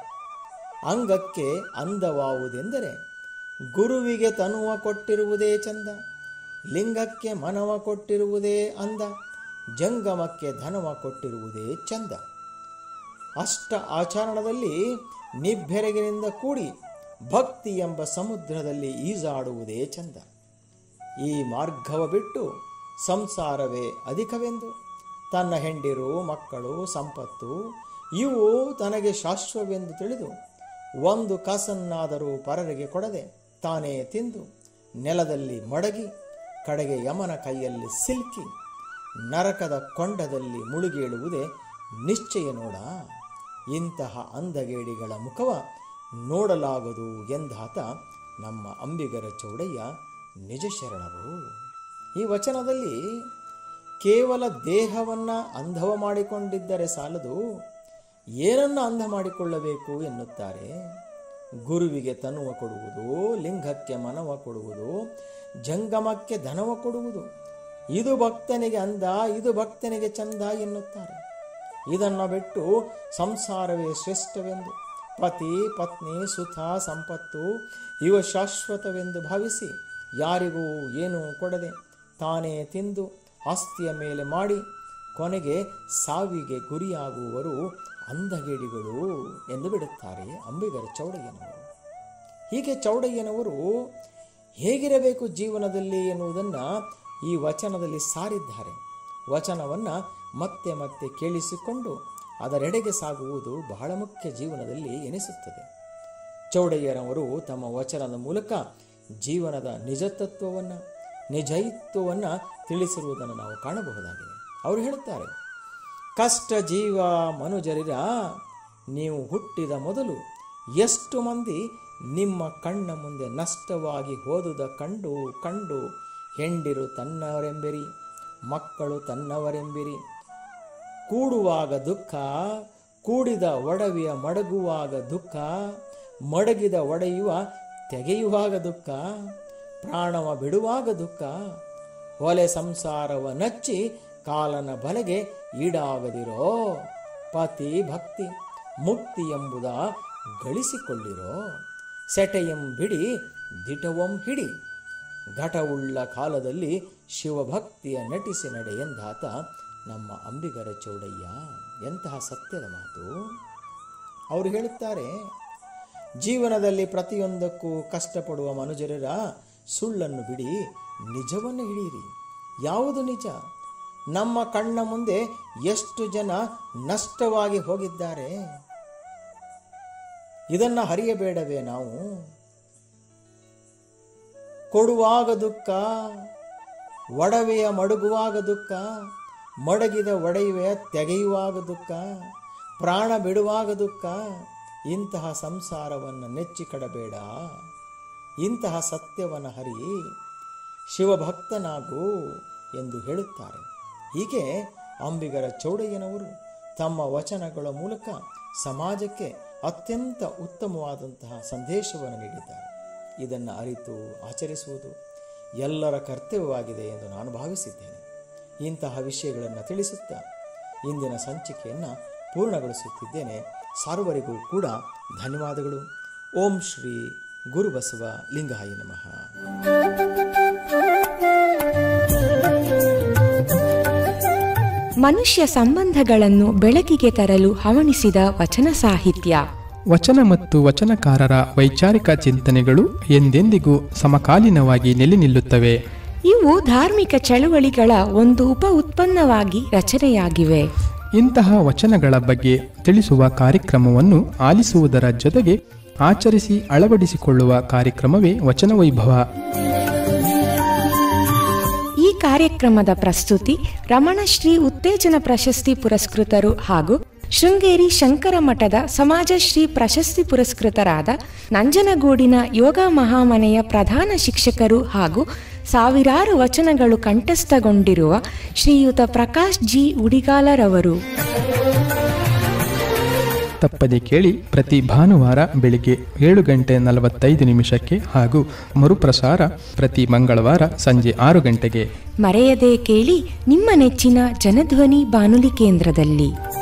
S3: ಅಂಗಕ್ಕೆ ಅಂದವಾವುದೆಂದರೆ ಗುರುವಿಗೆ ತನುವ ಕೊಟ್ಟಿರುವುದೇ ಚಂದ ಲಿಂಗಕ್ಕೆ ಮನವ ಕೊಟ್ಟಿರುವುದೇ ಅಂದ ಜಂಗಮಕ್ಕೆ ಧನವ ಕೊಟ್ಟಿರುವುದೇ ಚಂದ ಅಷ್ಟ ಆಚರಣದಲ್ಲಿ ನಿಬ್ಬೆರಗಿನಿಂದ ಕೂಡಿ ಭಕ್ತಿ ಎಂಬ ಸಮುದ್ರದಲ್ಲಿ ಈಜಾಡುವುದೇ ಚಂದ ಈ ಮಾರ್ಗವ ಬಿಟ್ಟು ಸಂಸಾರವೇ ಅಧಿಕವೆಂದು ತನ್ನ ಹೆಂಡಿರು ಮಕ್ಕಳು ಸಂಪತ್ತು ಇವು ತನಗೆ ಶಾಶ್ವವೆಂದು ತಿಳಿದು ಒಂದು ಕಾಸನ್ನಾದರೂ ಪರರಿಗೆ ಕೊಡದೆ ತಾನೇ ತಿಂದು ನೆಲದಲ್ಲಿ ಮಡಗಿ ಕಡೆಗೆ ಯಮನ ಕೈಯಲ್ಲಿ ಸಿಲ್ಕಿ ನರಕದ ಕೊಂಡದಲ್ಲಿ ಮುಳುಗೇಳುವುದೇ ನಿಶ್ಚಯ ನೋಡ ಇಂತಹ ಅಂಧಗೇಡಿಗಳ ಮುಖವ ನೋಡಲಾಗದು ಎಂದಾತ ನಮ್ಮ ಅಂಬಿಗರ ಚೌಡಯ್ಯ ನಿಜ ಶರಣರು ಈ ವಚನದಲ್ಲಿ ಕೇವಲ ದೇಹವನ್ನ ಅಂಧವ ಮಾಡಿಕೊಂಡಿದ್ದರೆ ಸಾಲದು ಏನನ್ನ ಅಂಧ ಮಾಡಿಕೊಳ್ಳಬೇಕು ಎನ್ನುತ್ತಾರೆ ಗುರುವಿಗೆ ತನುವ ಕೊಡುವುದು ಲಿಂಗಕ್ಕೆ ಮನವ ಕೊಡುವುದು ಜಂಗಮಕ್ಕೆ ಧನವ ಕೊಡುವುದು ಇದು ಭಕ್ತನಿಗೆ ಅಂದ ಇದು ಭಕ್ತನಿಗೆ ಚಂದ ಎನ್ನುತ್ತಾರೆ ಇದನ್ನು ಬಿಟ್ಟು ಸಂಸಾರವೇ ಶ್ರೇಷ್ಠವೆಂದು ಪತಿ ಪತ್ನಿ ಸುಖ ಸಂಪತ್ತು ಇವ ಶಾಶ್ವತವೆಂದು ಭಾವಿಸಿ ಯಾರಿಗೂ ಏನೂ ಕೊಡದೆ ತಾನೇ ತಿಂದು ಆಸ್ತಿಯ ಮೇಲೆ ಮಾಡಿ ಕೊನೆಗೆ ಸಾವಿಗೆ ಗುರಿಯಾಗುವವರು ಅಂಧಗೇಡಿಗಳು ಎಂದು ಬಿಡುತ್ತಾರೆ ಅಂಬಿಗರ ಚೌಡಯ್ಯನವರು ಹೀಗೆ ಚೌಡಯ್ಯನವರು ಹೇಗಿರಬೇಕು ಜೀವನದಲ್ಲಿ ಎನ್ನುವುದನ್ನು ಈ ವಚನದಲ್ಲಿ ಸಾರಿದ್ದಾರೆ ವಚನವನ್ನು ಮತ್ತೆ ಮತ್ತೆ ಕೇಳಿಸಿಕೊಂಡು ಅದರೆಡೆಗೆ ಸಾಗುವುದು ಬಹಳ ಮುಖ್ಯ ಜೀವನದಲ್ಲಿ ಎನಿಸುತ್ತದೆ ಚೌಡಯ್ಯನವರು ತಮ್ಮ ವಚನದ ಮೂಲಕ ಜೀವನದ ನಿಜತತ್ವವನ್ನು ನಿಜೈತ್ವವನ್ನು ತಿಳಿಸಿರುವುದನ್ನು ನಾವು ಕಾಣಬಹುದಾಗಿದೆ ಅವರು ಹೇಳುತ್ತಾರೆ ಕಷ್ಟ ಜೀವ ಮನುಜರಿರ ನೀವು ಹುಟ್ಟಿದ ಮೊದಲು ಎಷ್ಟು ಮಂದಿ ನಿಮ್ಮ ಕಣ್ಣ ಮುಂದೆ ನಷ್ಟವಾಗಿ ಹೋದುದ ಕಂಡು ಕಂಡು ಹೆಂಡಿರು ತನ್ನವರೆಂಬಿರಿ ಮಕ್ಕಳು ತನ್ನವರೆಂಬಿರಿ ಕೂಡುವಾಗ ದುಃಖ ಕೂಡಿದ ಒಡವೆಯ ಮಡಗುವಾಗ ದುಃಖ ಮಡಗಿದ ಒಡೆಯುವ ತೆಗೆಯುವಾಗ ದುಃಖ ಪ್ರಾಣವ ಬಿಡುವಾಗ ದುಃಖ ಹೊಲೆ ಸಂಸಾರವ ನಚ್ಚಿ ಕಾಲನ ಬಲೆಗೆ ಈಡಾಗದಿರೋ ಪತಿ ಭಕ್ತಿ ಮುಕ್ತಿ ಎಂಬುದ ಗಳಿಸಿಕೊಳ್ಳಿರೋ ಸೆಟೆಯಂ ಬಿಡಿ ದಿಟವಂ ಹಿಡಿ ಘಟವುಳ್ಳ ಕಾಲದಲ್ಲಿ ಶಿವಭಕ್ತಿಯ ನಟಿಸಿ ನಡೆ ಎಂದಾತ ನಮ್ಮ ಅಂಬಿಗರ ಚೌಡಯ್ಯ ಎಂತಹ ಸತ್ಯದ ಮಾತು ಅವರು ಹೇಳುತ್ತಾರೆ ಜೀವನದಲ್ಲಿ ಪ್ರತಿಯೊಂದಕ್ಕೂ ಕಷ್ಟಪಡುವ ಮನುಜರರ ಸುಳ್ಳನ್ನು ಬಿಡಿ ನಿಜವನ್ನು ಹಿಡಿಯಿರಿ ಯಾವುದು ನಿಜ ನಮ್ಮ ಕಣ್ಣ ಮುಂದೆ ಎಷ್ಟು ಜನ ನಷ್ಟವಾಗಿ ಹೋಗಿದ್ದಾರೆ ಇದನ್ನು ಹರಿಯಬೇಡವೇ ನಾವು ಕೊಡುವಾಗ ದುಃಖ ಒಡವೆಯ ಮಡಗುವಾಗ ದುಃಖ ಮಡಗಿದ ಒಡೆಯುವ ತೆಗೆಯುವಾಗ ದುಃಖ ಪ್ರಾಣ ಬಿಡುವಾಗ ದುಃಖ ಇಂತಹ ಸಂಸಾರವನ್ನು ನೆಚ್ಚಿ ಕಡಬೇಡ ಇಂತಹ ಸತ್ಯವನ್ನು ಹರಿ ಶಿವಭಕ್ತನಾಗು ಎಂದು ಹೇಳುತ್ತಾರೆ ಹೀಗೆ ಅಂಬಿಗರ ಚೌಡಯ್ಯನವರು ತಮ್ಮ ವಚನಗಳ ಮೂಲಕ ಸಮಾಜಕ್ಕೆ ಅತ್ಯಂತ ಉತ್ತಮವಾದಂತಹ ಸಂದೇಶವನ್ನು ನೀಡಿದ್ದಾರೆ ಇದನ್ನು ಅರಿತು ಆಚರಿಸುವುದು ಎಲ್ಲರ ಕರ್ತವ್ಯವಾಗಿದೆ ಎಂದು ನಾನು ಭಾವಿಸಿದ್ದೇನೆ ಇಂತಹ ವಿಷಯಗಳನ್ನು ತಿಳಿಸುತ್ತಾ ಇಂದಿನ ಸಂಚಿಕೆಯನ್ನು ಪೂರ್ಣಗೊಳಿಸುತ್ತಿದ್ದೇನೆ ಸರ್ವರಿಗೂ ಕೂಡ ಧನ್ಯವಾದಗಳು ಓಂ ಶ್ರೀ ಗುರುಬಸವ ಲಿಂಗಾಯ ನಮಃ
S1: ಮನುಷ್ಯ ಸಂಬಂಧಗಳನ್ನು ಬೆಳಕಿಗೆ ತರಲು ಹವಣಿಸಿದ ವಚನ ಸಾಹಿತ್ಯ
S2: ವಚನ ಮತ್ತು ವಚನಕಾರರ ವೈಚಾರಿಕ ಚಿಂತನೆಗಳು ಎಂದೆಂದಿಗೂ ಸಮಕಾಲೀನವಾಗಿ ನೆಲೆ ನಿಲ್ಲುತ್ತವೆ
S1: ಇವು ಧಾರ್ಮಿಕ ಚಳುವಳಿಗಳ ಒಂದು ಉಪ ಉತ್ಪನ್ನವಾಗಿ ರಚನೆಯಾಗಿವೆ
S2: ಇಂತಹ ವಚನಗಳ ಬಗ್ಗೆ ತಿಳಿಸುವ ಕಾರ್ಯಕ್ರಮವನ್ನು ಆಲಿಸುವುದರ ಜೊತೆಗೆ ಆಚರಿಸಿ ಅಳವಡಿಸಿಕೊಳ್ಳುವ ಕಾರ್ಯಕ್ರಮವೇ ವಚನ ವೈಭವ
S1: ಈ ಕಾರ್ಯಕ್ರಮದ ಪ್ರಸ್ತುತಿ ರಮಣಶ್ರೀ ಉತ್ತೇಜನ ಪ್ರಶಸ್ತಿ ಪುರಸ್ಕೃತರು ಹಾಗೂ ಶೃಂಗೇರಿ ಶಂಕರ ಮಠದ ಸಮಾಜಶ್ರೀ ಪ್ರಶಸ್ತಿ ಪುರಸ್ಕೃತರಾದ ನಂಜನಗೂಡಿನ ಯೋಗ ಮಹಾಮನೆಯ ಪ್ರಧಾನ ಶಿಕ್ಷಕರು ಹಾಗೂ ಸಾವಿರಾರು ವಚನಗಳು ಕಂಠಸ್ಥಗೊಂಡಿರುವ ಶ್ರೀಯುತ ಪ್ರಕಾಶ್ ಜಿ ಉಡಿಗಾಲರವರು
S2: ತಪ್ಪದೆ ಕೇಳಿ ಪ್ರತಿ ಭಾನುವಾರ ಬೆಳಿಗ್ಗೆ ಏಳು ಗಂಟೆ ನಲವತ್ತೈದು ನಿಮಿಷಕ್ಕೆ ಹಾಗೂ ಮರುಪ್ರಸಾರ ಪ್ರತಿ ಮಂಗಳವಾರ ಸಂಜೆ ಆರು ಗಂಟೆಗೆ
S1: ಮರೆಯದೆ ಕೇಳಿ ನಿಮ್ಮ ನೆಚ್ಚಿನ ಜನಧ್ವನಿ ಬಾನುಲಿ ಕೇಂದ್ರದಲ್ಲಿ